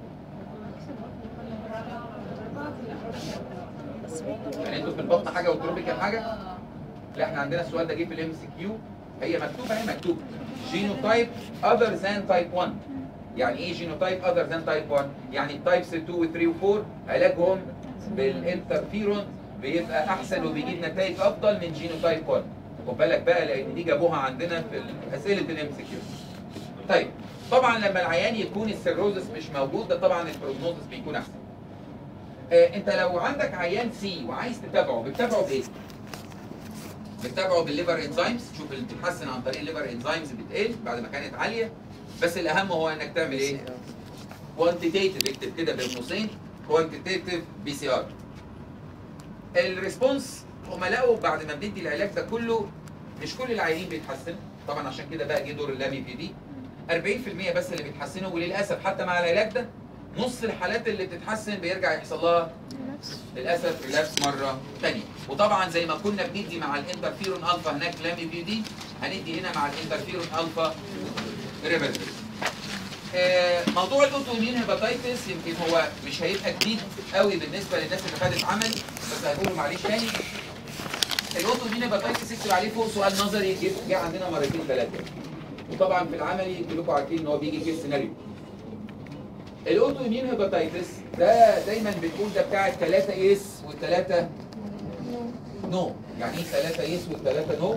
يعني انتوا في البطن حاجه والتروبيكال حاجه لا احنا عندنا السؤال ده جه في الام سي كيو هي مكتوبه اهي مكتوب جينوتايب اذر ذان تايب 1 يعني ايه جينوتايب اذر ذان تايب 1 يعني التايبس 2 و 3 و 4 علاجهم بالانترفيرون بيبقى احسن وبيجيب نتائج افضل من جينوتايب 1 خد بالك بقى لان دي جابوها عندنا في اسئله الام سي كيو طيب طبعا لما العيان يكون السيروزس مش موجود ده طبعا البروجنوزس بيكون احسن آه انت لو عندك عيان سي وعايز تتابعه بتتابعه بايه؟ بتتابعه بالليفر انزيمز تشوف اللي بتتحسن عن طريق الليفر انزيمز بتقل بعد ما كانت عاليه بس الاهم هو انك تعمل ايه؟ كوانتيتيف اكتب كده بين قوسين كوانتيتيف بي سي ار الريسبونس هم لقوا بعد ما بندي العلاج ده كله مش كل العيانين بيتحسنوا طبعا عشان كده بقى جه دور اللامي في دي 40% بس اللي بيتحسنوا وللاسف حتى مع العلاج ده نص الحالات اللي بتتحسن بيرجع يحصل لها للاسف ريلابس مره ثانيه وطبعا زي ما كنا بندي مع الانترفيرون الفا هناك لامي بي دي هندي هنا مع الانترفيرون الفا ريفرسبل آه، موضوع الاوتو اميون هيباتيتس يمكن هو مش هيبقى جديد قوي بالنسبه للناس اللي خدت عمل بس هنقوله معلش تاني الاوتو اميون هيباتيتس اكتب عليه فوق سؤال نظري جه جه عندنا مرتين ثلاثه وطبعا في العملي كلكم عارفين ان هو بيجي كيس سيناريو الاوتو اميون هيباتيتس ده دايما بنقول ده بتاع الثلاثه يس والثلاثه نو يعني ايه ثلاثه يس والثلاثه نو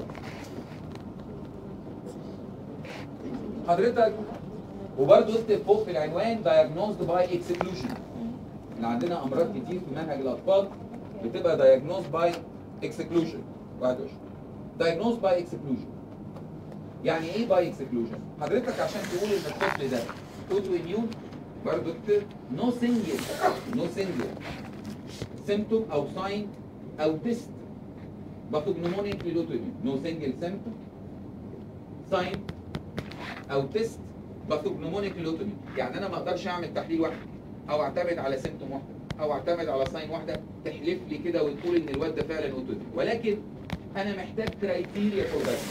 حضرتك وبرضه اكتب فوق في العنوان diagnosed by exclusion ان عندنا امراض كتير في منهج الاطفال بتبقى diagnosed by exclusion 21 diagnosed by exclusion يعني ايه by exclusion حضرتك عشان تقول ان الطفل ده اوتو اميون برضه اكتب no single no single symptom او sign او test باثوجنومونيك للاوتو اميون no single symptom sign او تيست باثوجنومونيك لوتومي يعني انا ما اقدرش اعمل تحليل واحد او اعتمد على سيمتوم واحده او اعتمد على ساين واحده تحلف لي كده وتقول ان الواد ده فعلا اوتومي ولكن انا محتاج كرايتيريا فور ذات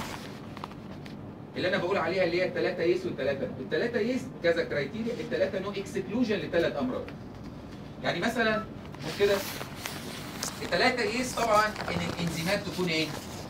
اللي انا بقول عليها اللي هي الثلاثه يس والثلاثه الثلاثه يس كذا كرايتيريا الثلاثه نو اكسكلوجن لثلاث امراض يعني مثلا مش كده الثلاثه يس طبعا ان الانزيمات تكون ايه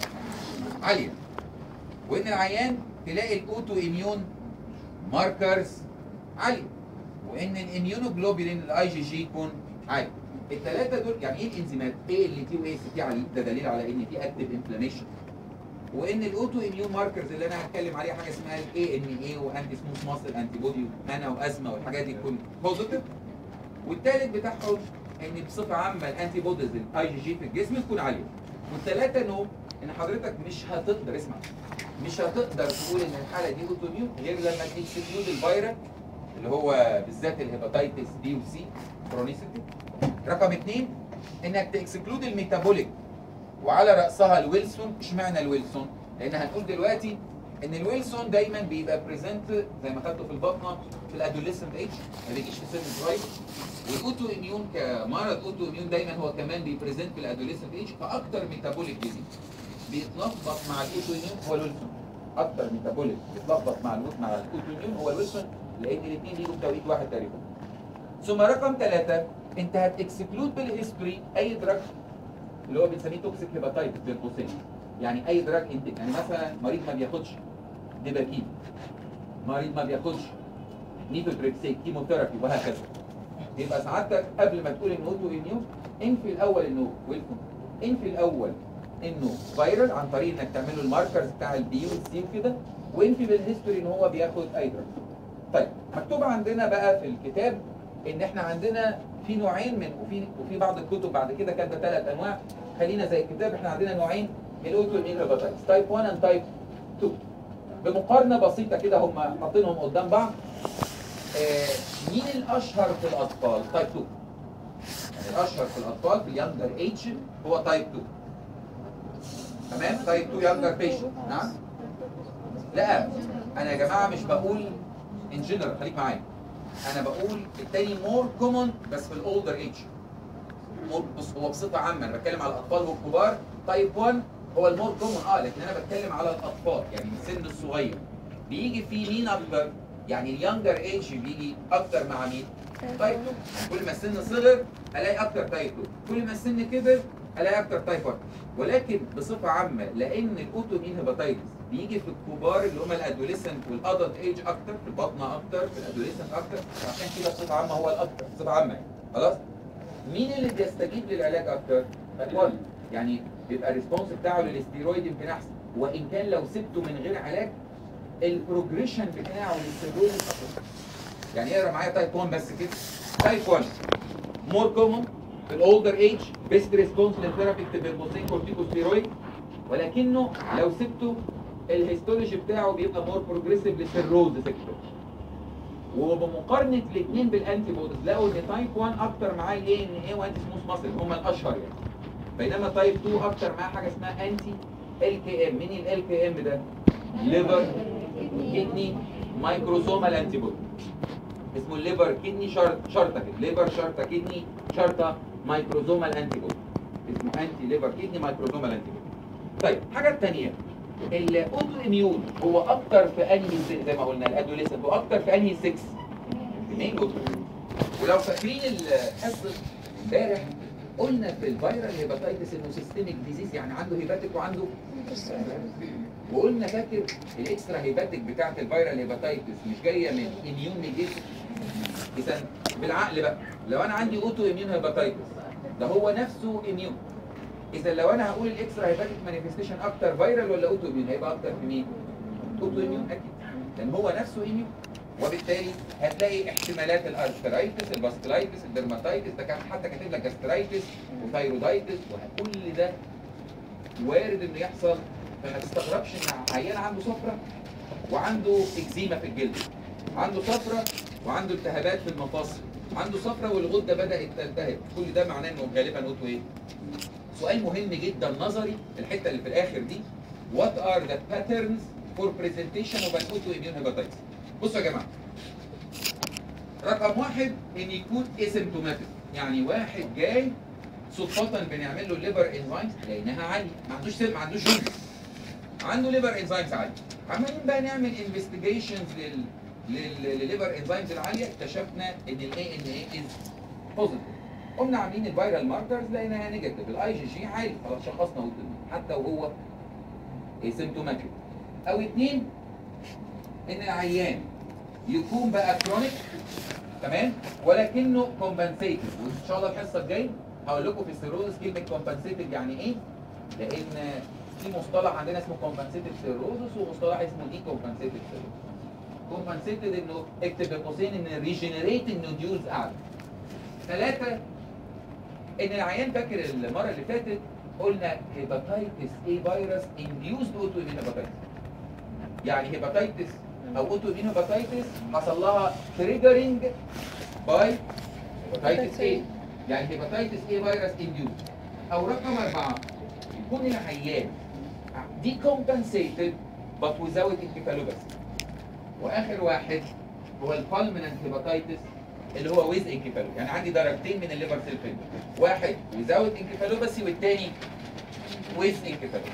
عاليه وان العيان تلاقي الاوتو اميون ماركرز عاليه وان الاميونوجلوبولين الاي جي جي يكون عالي الثلاثه دول يعني ايه الانزيمات ايه اللي تي واي سي تي عليه ده دليل على ان في اكتيف انفلاميشن وان الاوتو اميون ماركرز اللي انا هتكلم عليها حاجه اسمها الاي ان اي وانتي سموث ماسل انتي بودي ومانا وازمه والحاجات دي تكون بوزيتيف والثالث بتاعهم ان بصفه عامه الانتي بوديز الاي جي جي في الجسم تكون عاليه والثلاثه نو ان حضرتك مش هتقدر اسمع مش هتقدر تقول ان الحاله دي اوتو اميون غير لما تكسكلود الفيروس اللي هو بالذات الهيباتيتس بي وسي كرونيسيتي رقم اثنين انك تكسكلود الميتابوليك وعلى راسها الويلسون اشمعنى الويلسون؟ لان هنقول دلوقتي ان الويلسون دايما بيبقى بريزنت زي ما خدته في البطنه في الادوليسنت ايج ما بيجيش في سن صغير والاوتو اميون كمرض اوتو اميون دايما هو كمان بيبريزنت في الادوليسنت ايج فاكتر ميتابوليك ديزيز بيتلخبط مع الاوتو اميون هو الويلسون اكتر ميتابوليك بيتلخبط مع الويلسون مع الاوتو اميون هو الويلسون لان الاثنين ليهم توقيت واحد تقريبا ثم رقم ثلاثة انت هتكسكلود بالهيستوري اي دراج اللي هو بنسميه توكسيك هيباتايتس بين قوسين يعني اي دراج انت يعني مثلا مريض ما بياخدش ديباكين مريض ما بياخدش نيفوتريكسيك كيموثيرابي وهكذا يبقى سعادتك قبل ما تقول انه اوتو اميون انفي الاول انه ويلكم انفي الاول انه فيرال عن طريق انك تعمل له الماركرز بتاع البي والسي وكده وانفي بالهيستوري ان هو بياخد اي دراج طيب مكتوب عندنا بقى في الكتاب ان احنا عندنا في نوعين من وفي وفي بعض الكتب بعد كده كاتبه ثلاث انواع خلينا زي الكتاب احنا عندنا نوعين من الاوتو اميون هيباتايتس تايب 1 اند تايب 2 بمقارنه بسيطه كده هم حاطينهم قدام بعض آه مين الاشهر في الاطفال تايب 2 يعني الاشهر في الاطفال في اليانجر ايج هو تايب 2 تمام تايب 2 يانجر بيشنت نعم لا انا يا جماعه مش بقول ان جنرال خليك معايا انا بقول التاني مور كومون بس في الاولدر ايج بص هو بصفه عامه انا بتكلم على الاطفال والكبار تايب 1 هو المور كومون اه لكن انا بتكلم على الاطفال يعني السن الصغير بيجي فيه مين اكتر يعني اليونجر ايج بيجي اكتر مع مين تايب 2 يعني كل ما السن صغر الاقي اكتر تايب 2 كل ما السن كبر الاقي اكتر تايب 1 ولكن بصفه عامه لان الاوتو مين هيباتايتس بيجي في الكبار اللي هم الادوليسنت والادلت ايج اكتر في البطنه اكتر في الادوليسنت اكتر عشان كده بصفه عامه هو الاكتر بصفه عامه يعني. خلاص مين اللي بيستجيب للعلاج اكتر؟ الاطفال يعني بيبقى الريسبونس بتاعه للاستيرويد يمكن احسن وان كان لو سبته من غير علاج البروجريشن بتاعه للستيرويد اكتر يعني اقرا معايا تايب 1 بس كده تايب 1 مور كومون في الاولدر ايج بيست ريسبونس للثيرابي بالبوسين كورتيكوستيرويد ولكنه لو سبته الهيستولوجي بتاعه بيبقى مور بروجريسيف للسيروز سيكتور وبمقارنه الاثنين بالانتي بوديز لقوا ان تايب 1 اكتر معاه الاي ان اي وانتي سموث ماسل هم الاشهر يعني بينما تايب 2 اكتر معاه حاجه اسمها انتي ال كي ام مين ال كي ام ده؟ ليفر كدني مايكروسومال انتي بودي اسمه الليفر كدني شرط شرطه كده ليفر شرطه كدني شرطه مايكروزومال انتي بودي اسمه انتي ليفر كدني مايكروزومال انتي بودي طيب الحاجه الثانيه الاوتو اميون هو اكتر في انهي س- زي ما قلنا الادوليسنت هو اكتر في انهي 6 اثنين اوتو ولو فاكرين الحصه امبارح قلنا في الفيرال هيباتيتس انه سيستميك ديزيز يعني عنده هيباتيك وعنده وقلنا فاكر الاكسترا هيباتيك بتاعت الفيرال هيباتيتس مش جايه من اميون ميديتد اذا بالعقل بقى لو انا عندي اوتو اميون هيباتيتس ده هو نفسه اميون اذا لو انا هقول الاكسترا هيباتيك مانيفستيشن اكتر فيرال ولا اوتو اميون هيبقى اكتر في مين؟ اوتو اميون اكيد لان هو نفسه اميون وبالتالي هتلاقي احتمالات الارثرايتس الباستلايتس الدرماتايتس ده كان حتى كاتب لك جاسترايتس وثايرودايتس وكل ده وارد انه يحصل فما تستغربش ان عيان عنده صفرة وعنده اكزيما في الجلد عنده صفرة وعنده التهابات في المفاصل عنده صفرة والغدة بدأت تلتهب كل ده معناه انه غالبا اوتو ايه؟ سؤال مهم جدا نظري الحتة اللي في الاخر دي What are the patterns for presentation of an autoimmune hepatitis؟ بصوا يا جماعة رقم واحد ان يكون asymptomatic يعني واحد جاي صدفة بنعمل له الليفر انزيمز لقيناها عالية ما عندوش سم ما عندوش جلد عنده ليفر انزيمز عالية عمالين بقى نعمل انفستيجيشنز لل لل- للليفر انزيمز العالية اكتشفنا ان الاي ان اي از بوزيتيف قمنا عاملين الفيرال ماركرز لقيناها نيجاتيف الاي جي جي عالي خلاص شخصنا قدامه حتى وهو اسيمتوماتيك او اتنين ان العيان يكون بقى كرونيك تمام ولكنه كومبنسيتد وان شاء الله الحصه الجايه هقول لكم في السيروزس كلمه كومبنسيتد يعني ايه لان في مصطلح عندنا اسمه كومبنسيتد سيروزس ومصطلح اسمه دي كومبنسيتد سيروزس كومبنسيتد انه اكتب بين قوسين ان الريجنريتنج نوديولز اعلى ثلاثه ان العيان فاكر المره اللي فاتت قلنا هيباتيتس اي فيروس انديوسد اوتو امين هيباتيتس يعني هيباتيتس او اوتو امين هيباتيتس حصل لها تريجرنج باي هيباتيتس اي يعني هيباتيتس اي فيروس انديوس او رقم اربعه يكون العيان دي كومبنسيتد but without encephalopathy واخر واحد هو البالمننت هيباتيتس اللي هو ويز انكفالو يعني عندي درجتين من الليفر سيل فيلر واحد without انكفالوباسي والتاني ويز انكفالو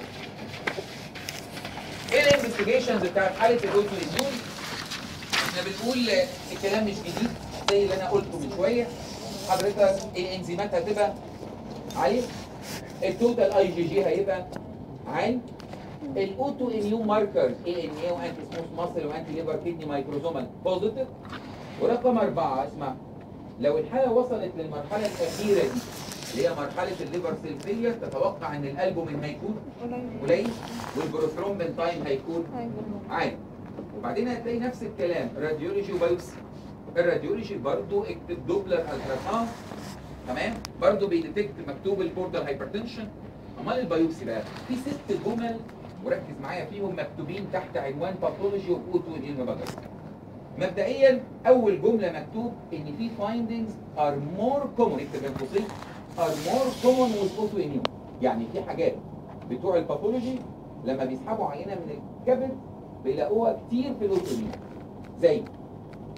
ايه الانفستيجيشنز بتاعت حاله الاوتو اميون احنا بنقول الكلام مش جديد زي اللي انا قلته من شويه حضرتك الانزيمات هتبقى عاليه التوتال اي جي جي هيبقى عالي الاوتو اميون ماركرز اي ان اي وانتي سموث ماسل وانتي ليفر كيدني مايكروزومال بوزيتيف ورقم أربعة اسمع لو الحالة وصلت للمرحلة الأخيرة دي اللي هي مرحلة الليفر سيل فيلير تتوقع إن الألبومين هيكون قليل والبروثرومبين تايم هيكون عالي وبعدين هتلاقي نفس الكلام راديولوجي وبايوبسي الراديولوجي برضو اكتب دوبلر التراساوند تمام برضو بيديتكت مكتوب البورتال هايبرتنشن امال البايوبسي بقى في ست جمل وركز معايا فيهم مكتوبين تحت عنوان باثولوجي اوف اوتو اميون مبدئيا اول جمله مكتوب ان في findings are more common اكتب بين قوسين are more common with autoimmune يعني في حاجات بتوع الباثولوجي لما بيسحبوا عينه من الكبد بيلاقوها كتير في الاوتوميون زي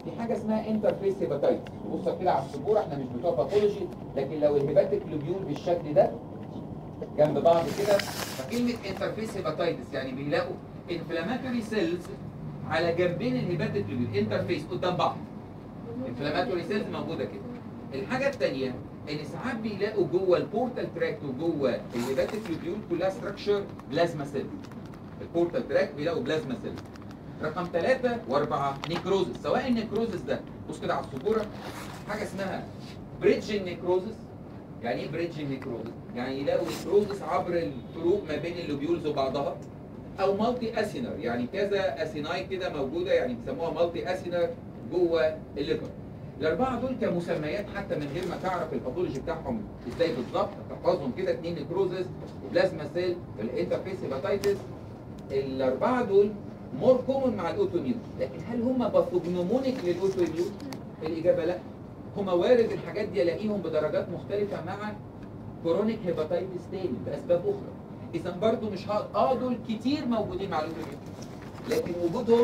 في حاجه اسمها انترفيس هيباتايتس بص كده على السبوره احنا مش بتوع باثولوجي لكن لو الهيباتيك لوبيول بالشكل ده جنب بعض كده فكلمه انترفيس هيباتايتس يعني بيلاقوا انفلاماتوري سيلز على جنبين الهيباتيك لوبيول انترفيس قدام بعض انفلاماتوري سيلز موجوده كده الحاجه الثانيه ان ساعات بيلاقوا جوه البورتال تراكت وجوه الهيباتيك لوبيول كلها ستراكشر بلازما سيل البورتال تراكت بيلاقوا بلازما سيل رقم ثلاثة وأربعة نيكروزس سواء النيكروزس ده بص كده على السبورة حاجة اسمها بريدج نيكروزس يعني ايه بريدج نيكروزس؟ يعني يلاقوا نيكروزس عبر الفروق ما بين اللوبيولز وبعضها أو مالتي أسينر يعني كذا أسيناي كده موجودة يعني بيسموها مالتي أسينر جوه الليفر الأربعة دول كمسميات حتى من غير ما تعرف الباثولوجي بتاعهم ازاي بالظبط تحفظهم كده اثنين نيكروزس وبلازما سيل الانترفيس هيباتايتس الأربعة دول مور كومن مع الاوتوميون لكن هل هم باثوجنومونيك للاوتوميون الاجابه لا هم وارد الحاجات دي الاقيهم بدرجات مختلفه مع كرونيك هيباتايتس تاني باسباب اخرى اذا برضو مش هقدر اه دول كتير موجودين مع الاوتوميون لكن وجودهم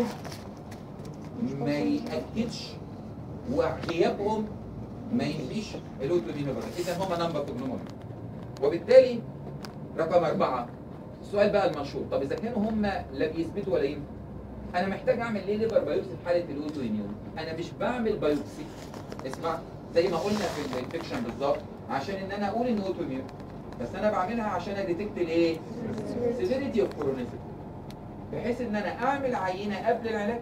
ما ياكدش وغيابهم ما ينفيش الاوتوميون هيباتايتس اذا هم نون باثوجنومونيك وبالتالي رقم أربعة السؤال بقى المشهور طب إذا كانوا هم لا بيثبتوا ولا ينفوا أنا محتاج أعمل ليه ليفر بايوبسي في حالة الأوتو إميون أنا مش بعمل بايوبسي اسمع زي ما قلنا في الانفكشن بالظبط عشان إن أنا أقول إن أوتو إميون بس أنا بعملها عشان أديتكت الإيه؟ سيفيريتي أوف كورونيسيتي بحيث إن أنا أعمل عينة قبل العلاج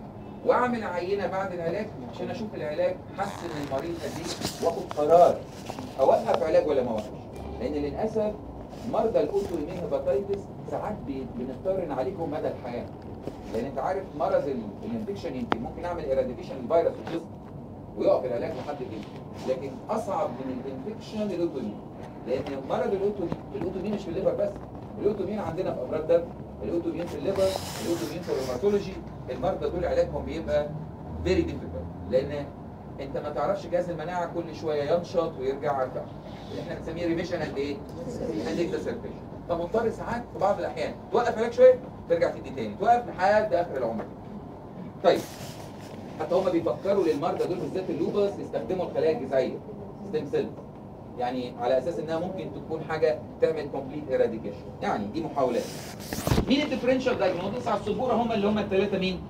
واعمل عينه بعد العلاج عشان اشوف العلاج حسن المريض قد ايه واخد قرار اوقف علاج ولا ما اوقفش لان للاسف مرضى الاوتو ايمين هيباتايتس ساعات بي- بنضطر نعالجهم مدى الحياه لان انت عارف مرض ال- الانفكشن يمكن ممكن اعمل ايراديكيشن الفيروس في الجسم ويقف العلاج لحد كده لكن اصعب من الانفكشن الاوتومين لان مرض الاوتومين الاوتومين مش في الليفر بس الاوتومين عندنا في امراض دم الاوتومين في الليفر الاوتومين في الروماتولوجي المرضى دول علاجهم بيبقى فيري ديفيكولت لان انت ما تعرفش جهاز المناعه كل شويه ينشط ويرجع يرجع اللي احنا بنسميه ريميشن قد ايه؟ قد اكزاسربيشن فمضطر ساعات في بعض الاحيان توقف علاج شويه ترجع تدي تاني توقف لحد اخر العمر طيب حتى هم بيفكروا للمرضى دول بالذات اللوبس يستخدموا الخلايا الجذعيه ستيم سيل يعني على اساس انها ممكن تكون حاجه تعمل كومبليت ايراديكيشن يعني دي محاولات مين الديفرنشال دايجنوستس على السبوره هم اللي هم الثلاثه مين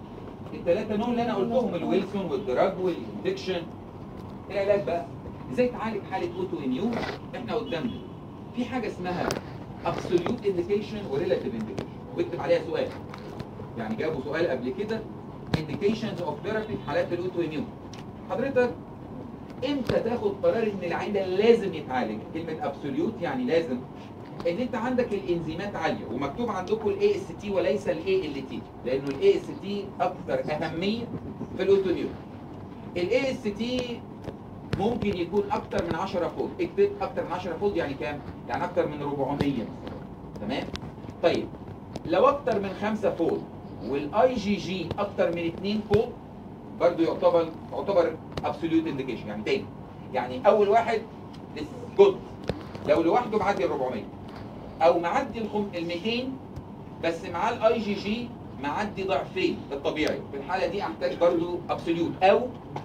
الثلاثه نوع اللي انا قلتهم الويلسون والدراج والانفكشن العلاج بقى ازاي تعالج حاله اوتو اميون احنا قدامنا في حاجه اسمها ابسوليوت انديكيشن وريلاتيف انديكيشن واكتب عليها سؤال يعني جابوا سؤال قبل كده indications of therapy في حالات الاوتو اميون حضرتك امتى تاخد قرار ان العين ده لازم يتعالج كلمه ابسوليوت يعني لازم ان انت عندك الانزيمات عاليه ومكتوب عندكم الاي اس تي وليس الاي ال تي لانه الاي اس تي اكثر اهميه في الاوتوميون الاي اس تي ممكن يكون اكتر من 10 فولد اكتب اكتر من 10 فولد يعني كام يعني اكتر من 400 تمام طيب لو اكتر من 5 فولد والاي جي جي اكتر من 2 فولد برضه يعتبر يعتبر ابسوليوت انديكيشن يعني تاني يعني اول واحد جود لو لوحده معدي ال 400 او معدي ال 200 بس معاه الاي جي جي معدي ضعفين الطبيعي في الحاله دي احتاج برضه ابسوليوت او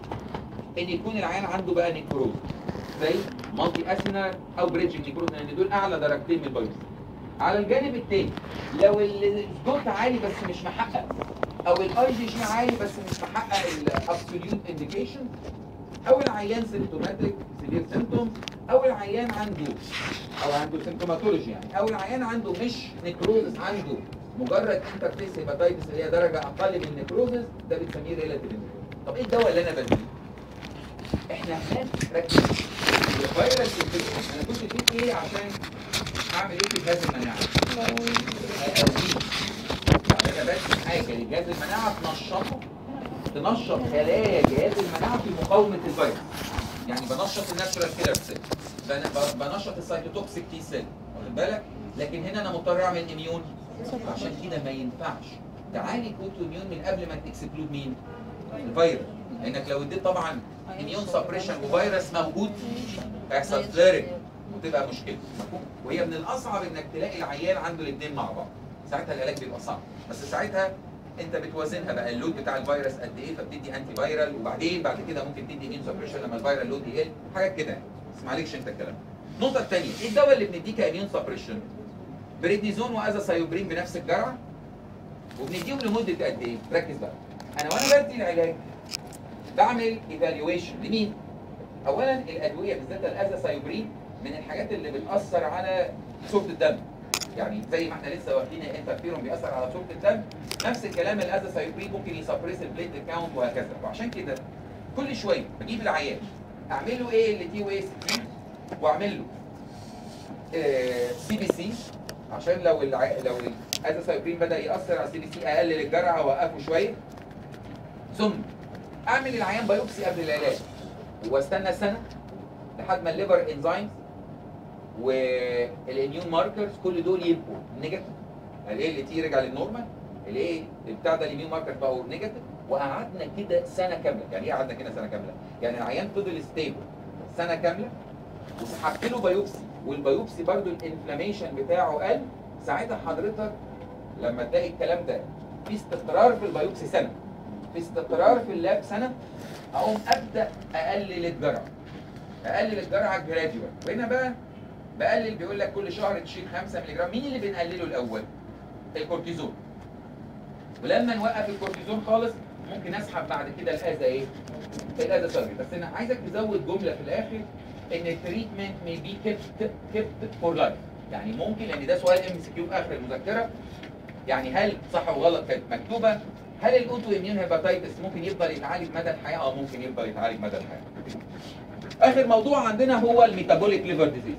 ان يكون العيان عنده بقى نيكروز زي مالتي اسينر او بريدج نيكروز لان دول اعلى درجتين من البايوس على الجانب الثاني لو السكوت عالي بس مش محقق او الاي جي جي عالي بس مش محقق الابسوليوت انديكيشن او العيان سيمتوماتيك سيفير سيمتوم او العيان عنده او عنده سيمتوماتولوجي يعني او العيان عنده مش نيكروزس عنده مجرد انترفيس هيباتايتس اللي هي درجه اقل من النيكروزس ده بنسميه ريلاتيف طب ايه الدواء اللي انا بديه؟ احنا هناك ركز الفيروس انفكشن انا كنت اديت ايه عشان اعمل ايه في جهاز المناعه؟ أقويه. يعني انا بدي حاجه لجهاز المناعه تنشطه تنشط خلايا جهاز المناعه في مقاومه الفيروس يعني بنشط الناتشورال كيلر سيل بنشط السيتوتوكسيك تي سيل واخد بالك لكن هنا انا مضطر اعمل اميون عشان كده ما ينفعش تعالج اوتو اميون من قبل ما تكسبلود مين الفيروس لانك لو اديت طبعا اميون سبريشن وفيروس موجود هيحصل فليرنج وتبقى مشكله مفهوم وهي من الاصعب انك تلاقي العيان عنده الاثنين مع بعض ساعتها العلاج بيبقى صعب بس ساعتها انت بتوازنها بقى اللود بتاع الفيروس قد ايه فبتدي انتي فايرال وبعدين بعد كده ممكن تدي امين سبريشن لما الفيرال لود يقل حاجات كده يعني. بس معلش انت الكلام النقطه الثانيه ايه الدواء اللي بنديه كاميون سبريشن بريدنيزون وازاسايوبرين بنفس الجرعه وبنديهم لمده قد ايه ركز بقى انا وانا بدي العلاج بعمل ايفالويشن لمين اولا الادويه بالذات الازاسايوبرين من الحاجات اللي بتاثر على صوره الدم يعني زي ما احنا لسه واخدين الانترفيرون بيأثر على صوره الدم نفس الكلام الازاسايوبرين ممكن يسبريس البليت كاونت وهكذا وعشان كده كل شويه بجيب العيان اعمل له ايه اللي تي واي سي واعمل له سي بي سي عشان لو الع... لو الازاسايوبرين بدا ياثر على السي بي سي اقلل الجرعه اوقفه شويه ثم اعمل العيان بايوبسي قبل العلاج واستنى سنه لحد ما الليفر انزيمز والاميون ماركرز كل دول يبقوا نيجاتيف الايه اللي تي رجع للنورمال الايه بتاع ده الاميون ماركر بقوا نيجاتيف وقعدنا كده سنه كامله يعني ايه قعدنا كده سنه كامله يعني العيان فضل ستيبل سنه كامله وسحبت له بايوبسي والبايوبسي برضو الانفلاميشن بتاعه قل ساعتها حضرتك لما تلاقي الكلام ده في استقرار في البايوبسي سنه في استقرار في اللاب سنه اقوم ابدا اقلل الجرعه اقلل الجرعه جراديوال وهنا بقى بقلل بيقول لك كل شهر تشيل 5 مللي جرام مين اللي بنقلله الاول الكورتيزون ولما نوقف الكورتيزون خالص ممكن اسحب بعد كده الاذى ايه الاذى سلبي بس انا عايزك تزود جمله في الاخر ان التريتمنت may be kept kept for life يعني ممكن لان ده سؤال ام سي كيو في اخر المذكره يعني هل صح وغلط كانت مكتوبه هل الاوتو اميون هيباتيتس ممكن يفضل يتعالج مدى الحياه اه ممكن يفضل يتعالج مدى الحياه اخر موضوع عندنا هو الميتابوليك ليفر ديزيز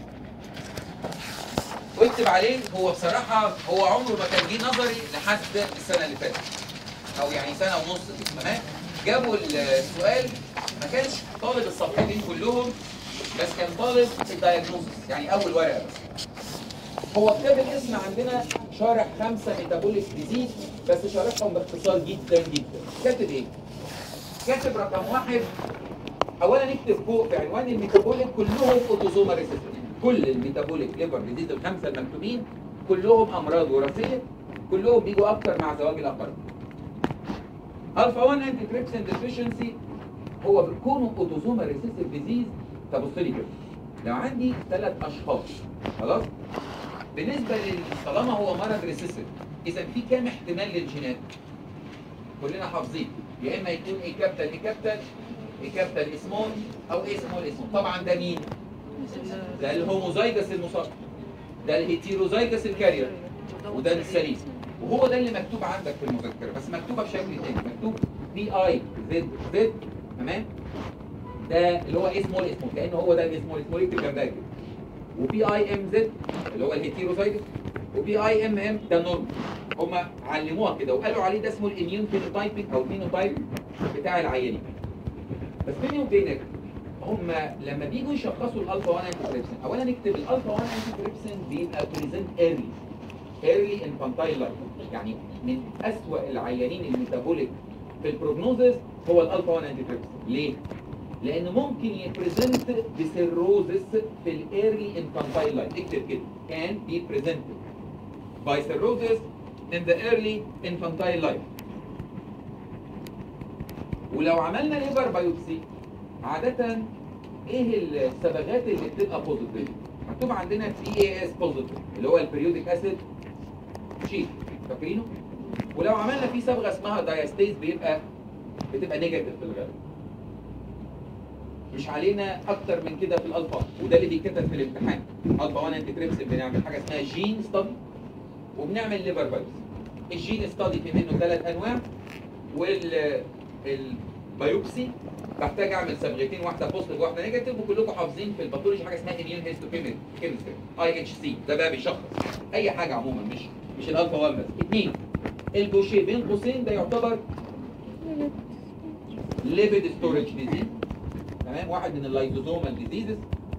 واكتب عليه هو بصراحه هو عمره ما كان جه نظري لحد السنه اللي فاتت او يعني سنه ونص دي تمام جابوا السؤال ما كانش طالب الصفحتين كلهم بس كان طالب الدايجنوستس يعني اول ورقه بس هو كتاب الاسم عندنا شارح خمسه ميتابوليك ديزيز بس شارحهم باختصار جدا جدا كاتب ايه؟ كاتب رقم واحد اولا نكتب فوق في عنوان الميتابوليك كلهم اوتوزومال ريسيسيف كل الميتابوليك ليفر ديزيز الخمسه المكتوبين كلهم امراض وراثيه كلهم بيجوا اكتر مع زواج الاقارب الفا 1 انتي تريبسين ديفيشنسي هو بيكونوا اوتوزومال ريسيسيف ديزيز تبص لي كده لو عندي ثلاث اشخاص خلاص بالنسبه لل طالما هو مرض ريسيسيف اذا في كام احتمال للجينات كلنا حافظين يا اما يكون اي كابيتال اي كابيتال اي كابيتال اسمول او اي سمول اسمول طبعا ده مين ده الهوموزايجس المصاب ده الهيتيروزايجس الكارير وده السليم وهو ده اللي مكتوب عندك في المذكره بس مكتوبه بشكل تاني مكتوب بي اي زد زد تمام ده اللي هو اسمه الاسمه كانه هو ده الاسمه الاسمه يكتب جنبها كده وبي اي ام زد اللي هو الهيتيروزايجس وبي اي ام ام ده نورمال هم علموها كده وقالوا عليه ده اسمه الاميون فينوتايبنج او الفينوتايب بتاع العيانين بس بيني وبينك هم لما بيجوا يشخصوا الالفا 1 انتي تريبسين اولا نكتب الالفا 1 انتي تريبسين بيبقى بريزنت ايرلي ايرلي انفانتايل لايف يعني من اسوأ العيانين الميتابوليك في البروجنوزس هو الالفا 1 انتي تريبسين ليه؟ لانه ممكن يبريزنت بسيروزس في الايرلي انفانتايل لايف اكتب كده كان بي بريزنتد by cirrhosis in the early infantile life ولو عملنا ليفر بايوبسي عادة ايه الصبغات اللي بتبقى بوزيتيف؟ مكتوب عندنا بي اي اس بوزيتيف اللي هو البريودك اسيد شيت فاكرينه؟ ولو عملنا فيه صبغه اسمها دايستيز بيبقى بتبقى نيجاتيف في الغالب. مش علينا اكتر من كده في الالفا وده اللي بيتكتب في الامتحان الفا 1 انتي تريبسين بنعمل حاجه اسمها جين ستادي وبنعمل ليفر بايوبسي الجين ستادي في منه ثلاث انواع وال البيوبسي بحتاج اعمل صبغتين واحده بوزيتيف وواحده نيجاتيف وكلكم حافظين في الباثولوجي حاجه اسمها اميون هيستوكيمستري اي اتش سي ده بقى بيشخص اي حاجه عموما مش مش الالفا 1 بس اثنين البوشيه بين قوسين ده يعتبر ليبيد ستورج ديزيز تمام واحد من اللايزوزومال ديزيزز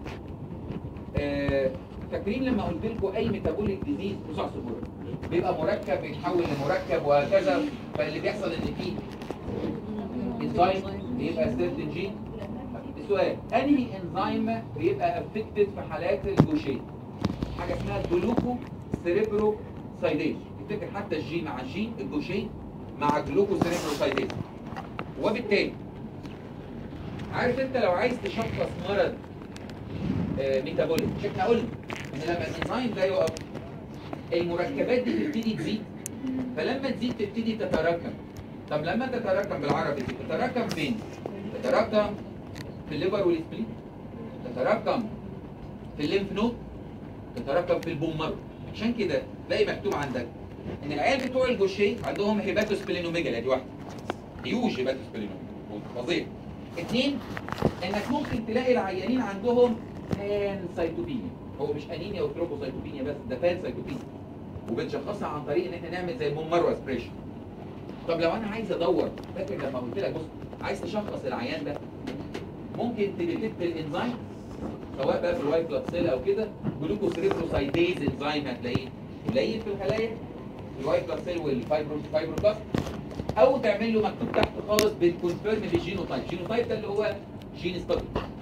آه فاكرين لما قلت لكم اي ميتابوليك ديزيز بصع سكر بيبقى مركب بيتحول لمركب وهكذا فاللي بيحصل ان فيه انزيم بيبقى سيرتن جين السؤال انهي انزيم بيبقى افكتد في حالات الجوشيه حاجه اسمها جلوكو سيريبرو سايديز تفتكر حتى الجي مع الجين الجوشيه مع جلوكوسيريبروسايتيز وبالتالي عارف انت لو عايز تشخص مرض آه، ميتابوليك مش احنا قلنا ان لما الانزيم ده يقف المركبات دي تبتدي تزيد فلما تزيد تبتدي تتراكم طب لما تتراكم بالعربي دي تتراكم فين؟ تتراكم في الليفر والسبلين تتراكم في الليمف نود تتراكم في البون مارو عشان كده تلاقي مكتوب عندك ان العيال بتوع الجوشيه عندهم هيباتوسبلينوميجالا دي واحده هيوج هيباتوسبلينوميجالا فظيع اثنين انك ممكن تلاقي العيانين عندهم بان سايتوبينيا هو مش انيميا وتروبوسايتوبينيا بس ده بان سايتوبينيا وبنشخصها عن طريق ان احنا نعمل زي البون مارو اسبريشن طب لو انا عايز ادور فاكر لما قلت لك بص عايز تشخص العيان ده ممكن تديتكت الانزيم سواء بقى في الوايت بلاد سيل او كده جلوكوسيريبروسايديز انزيم هتلاقيه قليل في الخلايا الوايت بلاد سيل والفايبرو فايبروبلاست او تعمل له مكتوب تحت خالص بالكونفيرم بالجينوتايب الجينوتايب ده اللي هو جين ستادي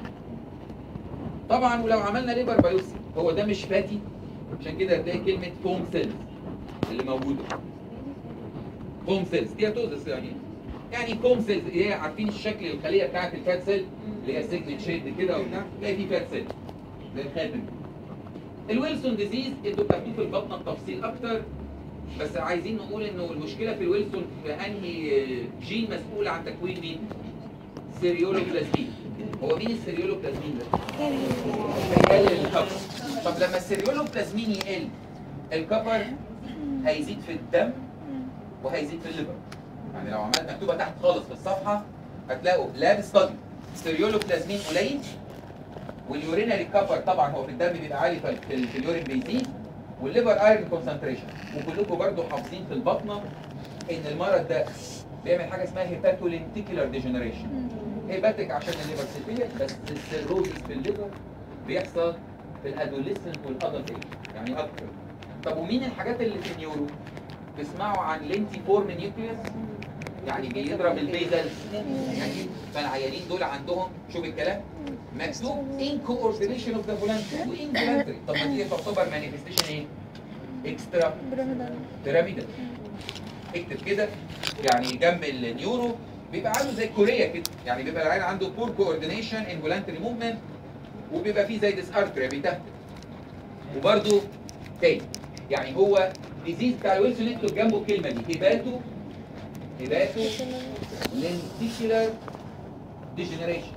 طبعا ولو عملنا ليبر بايوسي هو ده مش فاتي عشان كده هتلاقي كلمه فوم سيلز اللي موجوده فوم سيلز كياتوزس يعني يعني فوم سيلز اللي هي عارفين الشكل الخليه بتاعت الفات سيل اللي هي سيجنت شيد كده وبتاع تلاقي فيه فات سيل زي الخاتم الويلسون ديزيز انتوا بتاخدوه في البطنه بتفصيل اكتر بس عايزين نقول انه المشكله في الويلسون في انهي جين مسؤول عن تكوين مين؟ سيريولوبلازمين هو مين السيريولوبلازمين ده؟ هيقلل الكبر طب لما السيريولوبلازمين يقل الكبر هيزيد في الدم وهيزيد في الليفر يعني لو عملت مكتوبه تحت خالص في الصفحه هتلاقوا لاب ستادي ستيريولوبلازمين قليل واليورينري كفر طبعا هو في الدم بيبقى عالي في ال- في اليورين بيزيد والليفر ايرون كونسنتريشن وكلكم برضو حافظين في البطنه ان المرض ده بيعمل حاجه اسمها هيباتولينتيكولار ديجنريشن هيباتيك عشان الليفر سيفير بس السيروزس في الليفر بيحصل في الادوليسنت والادلت ايج يعني اكتر طب ومين الحاجات اللي في النيورو تسمعوا عن لينتي فورم نيوكليوس يعني بيضرب البيزل يعني فالعيانين دول عندهم شوف الكلام مكتوب ان كوردينيشن اوف ذا فولانتري وان فولانتري طب ما دي تعتبر مانيفستيشن ايه؟ اكسترا بيراميدال اكتب كده يعني جنب النيورو بيبقى عنده زي كوريا كده يعني بيبقى العيان عنده بور كوردينيشن ان فولانتري موفمنت وبيبقى فيه زي ديس ارتريا بيتهته وبرده تاني يعني هو ديزيز بتاع الويلسون اكتب جنبه الكلمه دي هيباتو هيباتو لنتيكولار ديجنريشن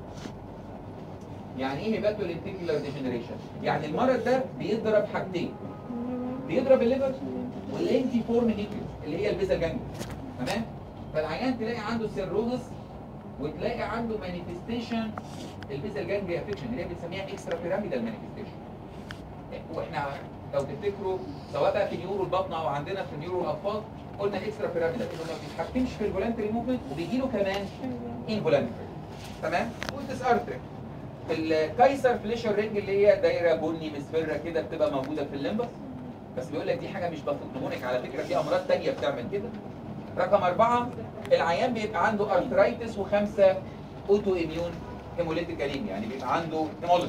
يعني ايه هيباتو لنتيكولار ديجنريشن يعني المرض ده بيضرب حاجتين بيضرب الليفر والانتي فورم نيوكليوس اللي هي البيزا جانجل تمام فالعيان تلاقي عنده سيروزس وتلاقي عنده مانيفستيشن البيزا جانجل افكشن اللي هي بنسميها اكسترا بيراميدال مانيفستيشن واحنا لو تفتكروا سواء بقى في نيورو البطنه او عندنا في نيورو الاطفال قلنا الاكسترا بيراميدال انه ما بيتحكمش في الفولانتري موفمنت وبيجي له كمان انفولانتري تمام والديس ارتري الكايسر فليشر رينج اللي هي دايره بني مصفره كده بتبقى موجوده في الليمبس بس بيقول لك دي حاجه مش بطنمونيك على فكره في امراض تانية بتعمل كده رقم أربعة العيان بيبقى عنده ارثرايتس وخمسة اوتو اميون هيموليتيك انيميا يعني بيبقى عنده هيموليتيك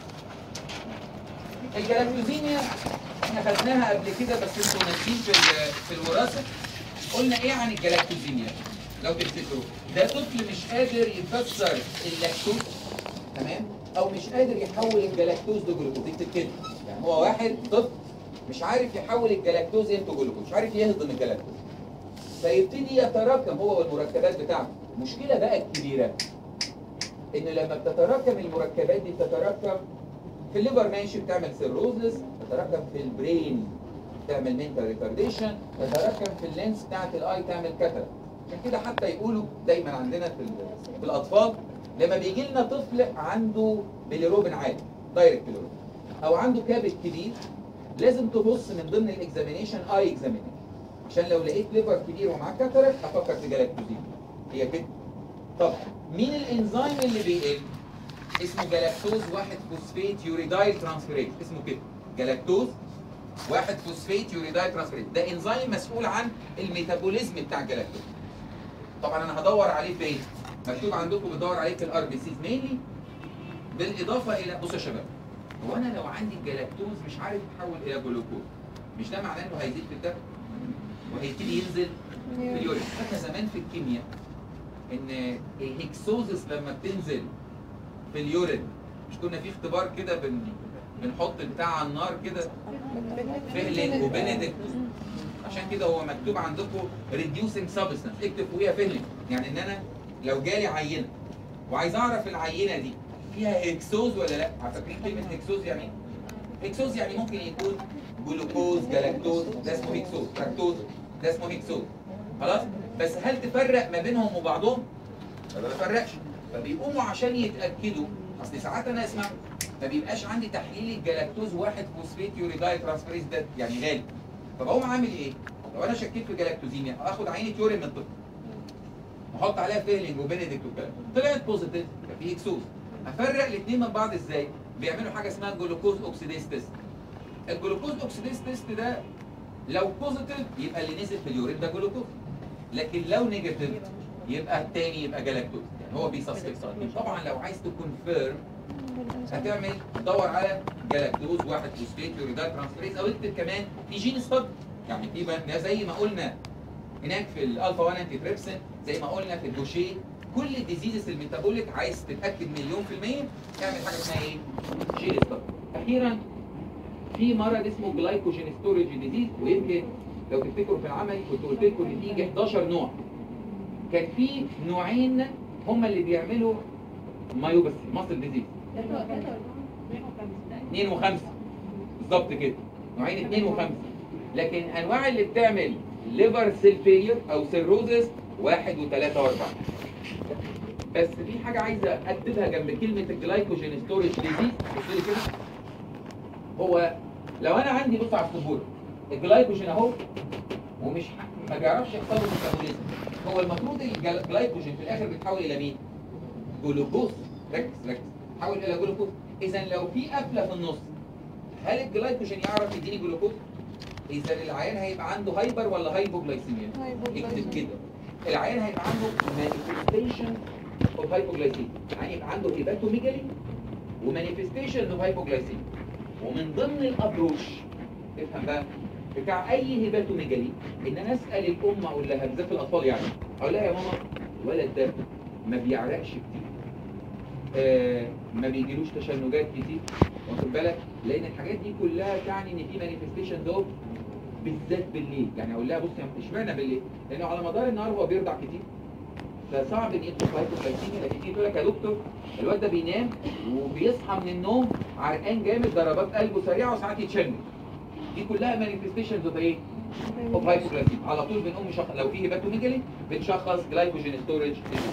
الجلاكتوزيميا احنا خدناها قبل كده بس انتوا ناسيين في ال- في الوراثه قلنا ايه عن الجلاكتوزيميا لو تفتكروا ده طفل مش قادر يكسر اللاكتوز تمام او مش قادر يحول الجلاكتوز لجلوكوز اكتب كده يعني هو واحد طفل مش عارف يحول الجلاكتوز انتو جلوكوز مش عارف يهضم الجلاكتوز فيبتدي يتراكم هو والمركبات بتاعته المشكله بقى الكبيره ان لما بتتراكم المركبات دي بتتراكم في الليفر ماشي بتعمل سيروزس تتراكم في البرين تعمل منتال ريتارديشن تتراكم في اللينس بتاعت الاي تعمل كتر عشان كده حتى يقولوا دايما عندنا في, ال- في الاطفال لما بيجي لنا طفل عنده بيليروبين عالي دايركت بيليروبين او عنده كابت كبير لازم تبص من ضمن الاكزامينيشن اي اكزامينيشن عشان لو لقيت ليفر كبير ومعاه كاتراك افكر في جلاكتوزيم هي كده طب مين الانزيم اللي بيقل اسمه جلاكتوز واحد فوسفيت يوريدايل ترانسفيريز اسمه كده جلاكتوز واحد فوسفيت يوريدايل ترانسفيريز ده انزيم مسؤول عن الميتابوليزم بتاع الجلاكتوز طبعا انا هدور عليه فين مكتوب عندكم بدور عليه في الار بي سيز مينلي بالاضافه الى بصوا يا شباب هو انا لو عندي الجلاكتوز مش عارف يتحول الى جلوكوز مش ده معناه انه هيزيد في الدم وهيبتدي ينزل في اليورين احنا زمان في الكيمياء ان الهكسوزس لما بتنزل في اليورين مش كنا في اختبار كده بن بنحط بتاع على النار كده فهلين وبنديكت عشان كده هو مكتوب عندكم reducing substance اكتب فوقيها فهلين يعني ان انا لو جالي عينه وعايز اعرف العينه دي فيها هكسوز ولا لا فاكرين كلمه هكسوز يعني ايه؟ هكسوز يعني ممكن يكون جلوكوز جلاكتوز ده اسمه هكسوز فركتوز ده اسمه هكسوز خلاص بس هل تفرق ما بينهم وبعضهم؟ ما بفرقش فبيقوموا عشان يتاكدوا اصل ساعات انا اسمع ما بيبقاش عندي تحليل الجلاكتوز واحد فوسفيت يوريداي ترانسفيريز ده يعني غالي فبقوم عامل ايه؟ لو انا شكيت في جلاكتوزيميا اخد عينه يورين من الطفل احط عليها فيلينج وبنديكت والكلام طلعت بوزيتيف يبقى في هكسوز افرق الاثنين من بعض ازاي؟ بيعملوا حاجه اسمها جلوكوز اوكسيديز تيست الجلوكوز اوكسيديز تيست ده لو بوزيتيف يبقى اللي نزل في اليورين ده جلوكوز لكن لو نيجاتيف يبقى التاني يبقى جلاكتوز يعني هو بيسسبكت طبعا لو عايز تكونفيرم هتعمل تدور على جلاكتوز واحد فوسفيت يوريدال ترانسفيريز او اكتب كمان في جين ستاد يعني في بقى- زي ما قلنا هناك في الالفا 1 انتي تريبسين زي ما قلنا في الدوشيه كل الديزيزز الميتابوليك عايز تتاكد مليون في الميه اعمل حاجه اسمها ايه؟ جين ستاد اخيرا في مرض اسمه جلايكوجين ستورج ديزيز ويمكن لو تفتكروا في العمل كنت قلت لكم ان في 11 نوع كان في نوعين هما اللي بيعملوا مايوباسي ماسل ديزيز اثنين وخمسة بالظبط كده نوعين اثنين وخمسة لكن انواع اللي بتعمل ليفر سيل فيلير او سيروزس واحد وثلاثة واربعة بس في حاجة عايزة اكتبها جنب كلمة الجلايكوجين ستورج ديزيز بص لي كده هو لو انا عندي بص على السبورة الجلايكوجين اهو ومش ح- ما بيعرفش يحصل له ميتابوليزم هو المفروض الجلايكوجين في الاخر بيتحول الى مين؟ جلوكوز ركز ركز تحول الى جلوكوز اذا لو في قفله في النص هل الجلايكوجين يعرف يديني جلوكوز؟ اذا العيان هيبقى عنده هايبر ولا هايبوجلايسيميا؟ اكتب كده العيان هيبقى عنده مانيفستيشن اوف هايبوجلايسيميا يعني يبقى عنده هيباتوميجالي ومانيفستيشن اوف هايبوجلايسيميا ومن ضمن الابروش افهم بقى بتاع اي هيباتوميجالي ان انا اسال الام اقول لها بالذات الاطفال يعني اقول لها يا ماما الولد ده ما بيعرقش كتير آه ما بيجيلوش تشنجات كتير واخد بالك لان الحاجات دي كلها تعني ان في مانيفستيشن دول بالذات بالليل يعني اقول لها بصي يا م- اشمعنى بالليل لانه على مدار النهار هو بيرضع كتير فصعب ان يدخل في هايبوجلايسيميا لكن تيجي تقول لك يا دكتور الواد ده بينام وبيصحى من النوم عرقان جامد ضربات قلبه سريعه وساعات يتشنج دي كلها مانيفستيشنز اوف ايه؟ اوف هايبوجلايسيميا على طول بنقوم نشخص لو في هيباتوميجالي بنشخص جلايكوجين ستورج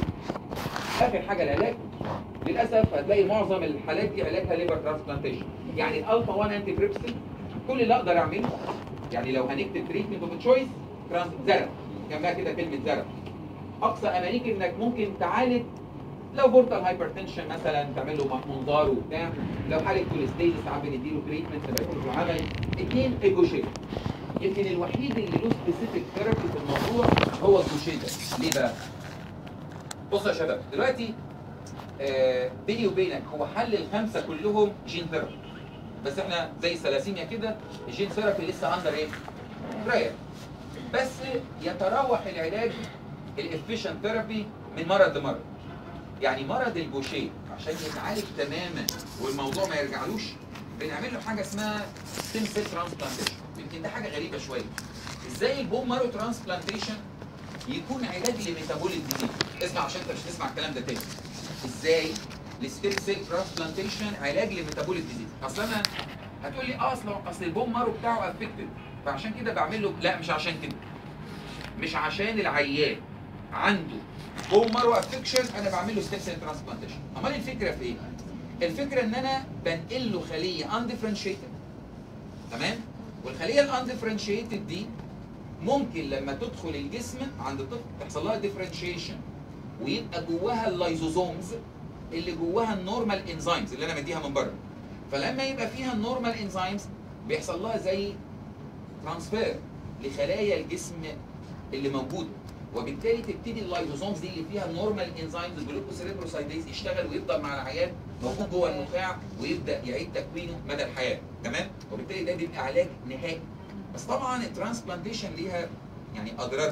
اخر حاجه العلاج للاسف هتلاقي معظم الحالات دي علاجها ليفر ترانسبلانتيشن يعني الالفا 1 انتي تريبسين كل اللي اقدر اعمله يعني لو هنكتب تريتمنت اوف تشويس زرع جنبها كده كلمه زرع اقصى امانيك انك ممكن تعالج لو بورتال هايبرتنشن مثلا تعمل له منظار وبتاع لو حاله كوليستيز ساعات بنديله تريتمنت تبقى يكون في العمل اثنين ايجوشيت يمكن الوحيد اللي له سبيسيفيك ثيرابي في الموضوع هو الجوشيه ده ليه بقى؟ بصوا يا شباب دلوقتي آه، بيني وبينك هو حل الخمسه كلهم جين ثيرابي بس احنا زي الثلاسيميا كده الجين ثيرابي لسه اندر ايه؟ ترايل بس يتراوح العلاج الافيشنت ثيرابي من مرض لمرض يعني مرض الجوشيه عشان يتعالج تماما والموضوع ما يرجعلوش بنعمل له حاجه اسمها ستيم سيل ترانسبلانتيشن يمكن ده حاجه غريبه شويه ازاي البون مارو ترانسبلانتيشن يكون علاج لميتابوليك ديزيز اسمع عشان انت مش هتسمع الكلام ده تاني ازاي الستيم سيل ترانسبلانتيشن علاج لميتابوليك ديزيز اصل انا هتقول لي اه اصل اصل البون مارو بتاعه افكتد فعشان كده بعمل له لا مش عشان كده مش عشان العيان عنده بون مارو افكشن انا بعمل له ستيم سيل ترانسبلانتيشن امال الفكره في ايه الفكره ان انا بنقل له خليه اندفرنشيتد تمام والخليه الاندفرنشيتد دي ممكن لما تدخل الجسم عند الطفل تحصل لها ديفرنشيشن ويبقى جواها اللايزوزومز اللي جواها النورمال انزيمز اللي انا مديها من بره فلما يبقى فيها النورمال انزيمز بيحصل لها زي ترانسفير لخلايا الجسم اللي موجوده وبالتالي تبتدي اللايزوزومز دي اللي فيها النورمال انزيمز الجلوكوسيريبروسايديز يشتغل ويفضل مع العيان موجود جوه النخاع ويبدا يعيد تكوينه مدى الحياه تمام وبالتالي ده بيبقى علاج نهائي بس طبعا الترانسبلانتيشن ليها يعني اضرارها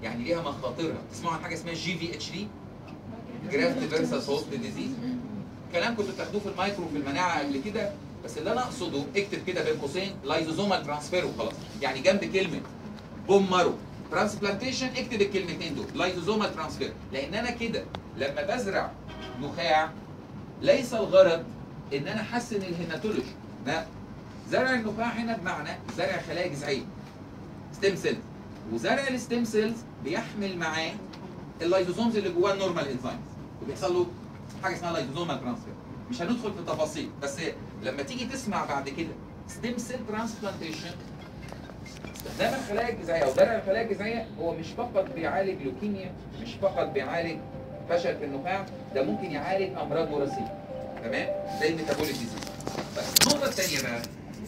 يعني ليها مخاطرها تسمعوا عن حاجه اسمها جي في اتش دي جرافت فيرسس هوست ديزيز كلام كنتوا بتاخدوه في المايكرو في المناعه قبل كده بس اللي انا اقصده اكتب كده بين قوسين لايزوزومال ترانسفير وخلاص يعني جنب كلمه بوم مارو ترانسبلانتيشن اكتب الكلمتين دول لايزوزومال ترانسفير لان انا كده لما بزرع نخاع ليس الغرض ان انا احسن الهيماتولوجي لا زرع النخاع هنا بمعنى زرع خلايا جذعيه ستيم سيلز وزرع الستيم سيلز بيحمل معاه اللايزوزومز اللي جواه النورمال انزيمز وبيحصل له حاجه اسمها لايزوزومال ترانسفير مش هندخل في تفاصيل بس لما تيجي تسمع بعد كده ستيم سيل ترانسبلانتيشن استخدام الخلايا الجذعيه او زرع الخلايا الجذعيه هو مش فقط بيعالج لوكيميا مش فقط بيعالج فشل في النخاع ده ممكن يعالج امراض وراثيه تمام زي الميتابوليك ديزيز بس النقطه الثانيه بقى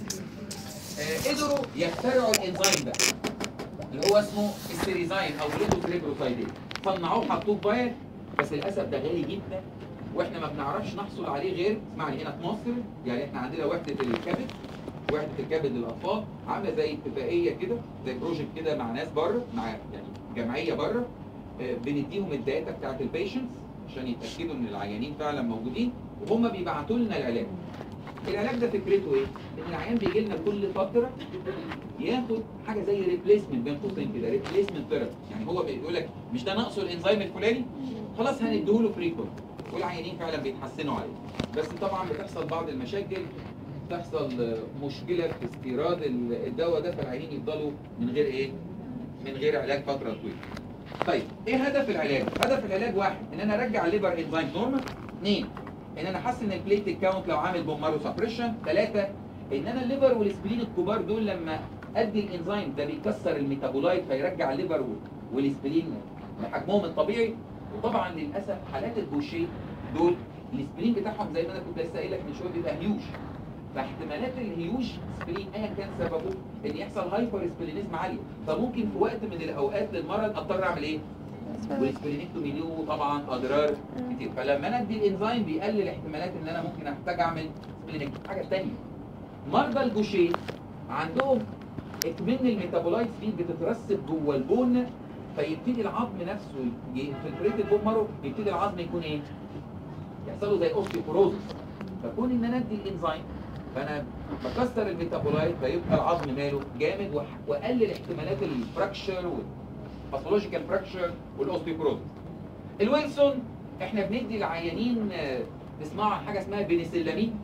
آه، قدروا يخترعوا الانزيم ده اللي هو اسمه السيريزاين او ليدوتريبروتايدين صنعوه حطوه في باير بس للاسف ده غالي جدا واحنا ما بنعرفش نحصل عليه غير اسمعني هنا في مصر يعني احنا عندنا وحده الكبد وحده الكبد للاطفال عامله زي اتفاقيه كده زي بروجكت كده مع ناس بره مع يعني جمعيه بره آه، بنديهم الداتا بتاعت البيشنتس عشان يتاكدوا ان العيانين فعلا موجودين وهم بيبعتوا لنا العلاج العلاج ده فكرته ايه؟ ان العيان بيجي لنا كل فتره ياخد حاجه زي ريبليسمنت بين قوسين كده ريبليسمنت ثيرابي يعني هو بيقول لك مش ده ناقصه الانزيم الفلاني خلاص هنديهوله فريكونت والعيانين فعلا بيتحسنوا عليه بس طبعا بتحصل بعض المشاكل تحصل آه، مشكله في استيراد ال- الدواء ده فالعيانين يفضلوا من غير ايه؟ من غير علاج فتره طويله. طيب ايه هدف العلاج؟ هدف العلاج واحد ان انا ارجع الليبر انزيم نورمال اثنين ان انا احسن البليت كاونت لو عامل بومارو سبريشن ثلاثه ان انا الليبر والسبلين الكبار دول لما ادي الانزيم ده بيكسر الميتابولايت فيرجع الليبر وال- والسبلين لحجمهم الطبيعي وطبعا للاسف حالات البوشيه دول السبلين بتاعهم زي ما انا كنت لسه قايل لك من شويه بيبقى هيوج فاحتمالات الهيوج سبلين ايا كان سببه ان يحصل هايبر سبلينيزم عاليه فممكن في وقت من الاوقات للمرض اضطر اعمل ايه؟ والسبلينكتومي له طبعا اضرار كتير فلما انا ادي الانزيم بيقلل احتمالات ان انا ممكن احتاج اعمل سبلينكتومي حاجه ثانيه مرضى الجوشيه عندهم اكمن الميتابولايتس دي بتترسب جوه البون فيبتدي العظم نفسه ينفلتريت البون مارو يبتدي العظم يكون ايه؟ يحصل له زي اوستيوبروزس فكون ان انا ادي الانزيم فانا بكسر الميتابولايت فيبقى العظم ماله جامد وح- واقلل احتمالات الفراكشر والباثولوجيكال فراكشر والاوستيوبروزس الويلسون احنا بندي العيانين آه، تسمعوا عن حاجه اسمها بنسلامين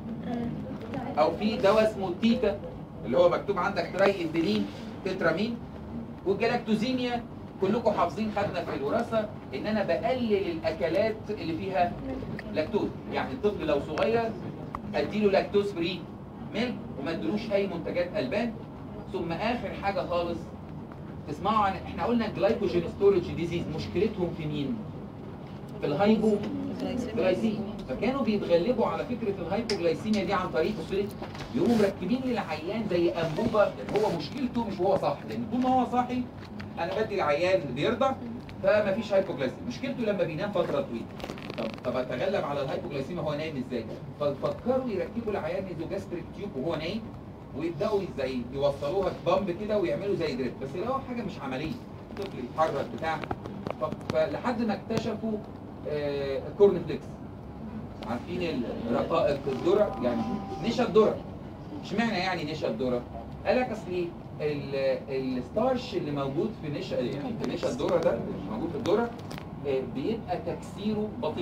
او في دواء اسمه تيتا اللي هو مكتوب عندك تراي اندرين تترامين والجلاكتوزيميا كلكم حافظين خدنا في الوراثه ان انا بقلل الاكلات اللي فيها لاكتوز يعني الطفل لو صغير اديله لاكتوز فري ميلك وما اديلوش اي منتجات البان ثم اخر حاجه خالص تسمعوا عن احنا قلنا جلايكوجين ستورج ديزيز مشكلتهم في مين؟ في الهايبو جلايسيميا فكانوا بيتغلبوا على فكره الهايبوجلايسيميا دي عن طريق بص يقوموا مركبين للعيان زي انبوبه يعني هو مشكلته مش وهو صاحي لان طول ما هو صاحي انا بدي العيان بيرضع فما فيش هايبوجلايسيميا مشكلته لما بينام فتره طويله طب طب اتغلب على الهايبوجلايسيميا وهو نايم ازاي؟ ففكروا يركبوا العيان ميزوجاستريك تيوب وهو نايم ويبداوا زي يوصلوها بامب كده ويعملوا زي دريب بس لو حاجه مش عمليه الطفل يتحرك بتاع ف- فلحد ما اكتشفوا آه الكورن فليكس عارفين الرقائق الذره يعني نشا الذره اشمعنى يعني نشا الذره؟ قال لك اصل إيه؟ ال- الستارش اللي موجود في نشا يعني في نشا الذره ده اللي موجود في الذره آه، بيبقى تكسيره بطيء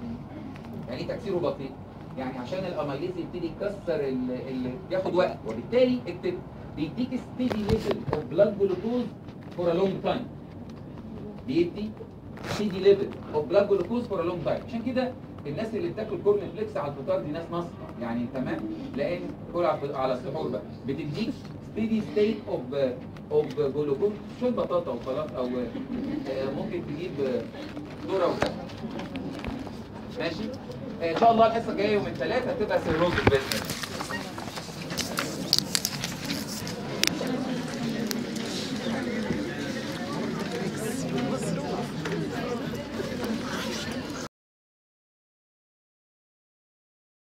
يعني ايه تكسيره بطيء؟ يعني عشان الاميليز يبتدي يكسر ال- ال- ياخد وقت وبالتالي اكتب بيديك ستيدي ليفل اوف بلاد جلوكوز فور ا لونج تايم بيدي ستيدي ليفل اوف بلاد جلوكوز فور ا لونج تايم عشان كده الناس اللي بتاكل كورن فليكس على الفطار دي ناس نص يعني تمام لان كل على على السحور بقى بتديك ستيدي ستيت اوف اوف جلوكوز شويه بطاطا وخلاص او آه، ممكن تجيب آه، ذره وكذا ماشي آه، ان شاء الله الحصه الجايه يوم الثلاثاء هتبقى سيروز باذن الله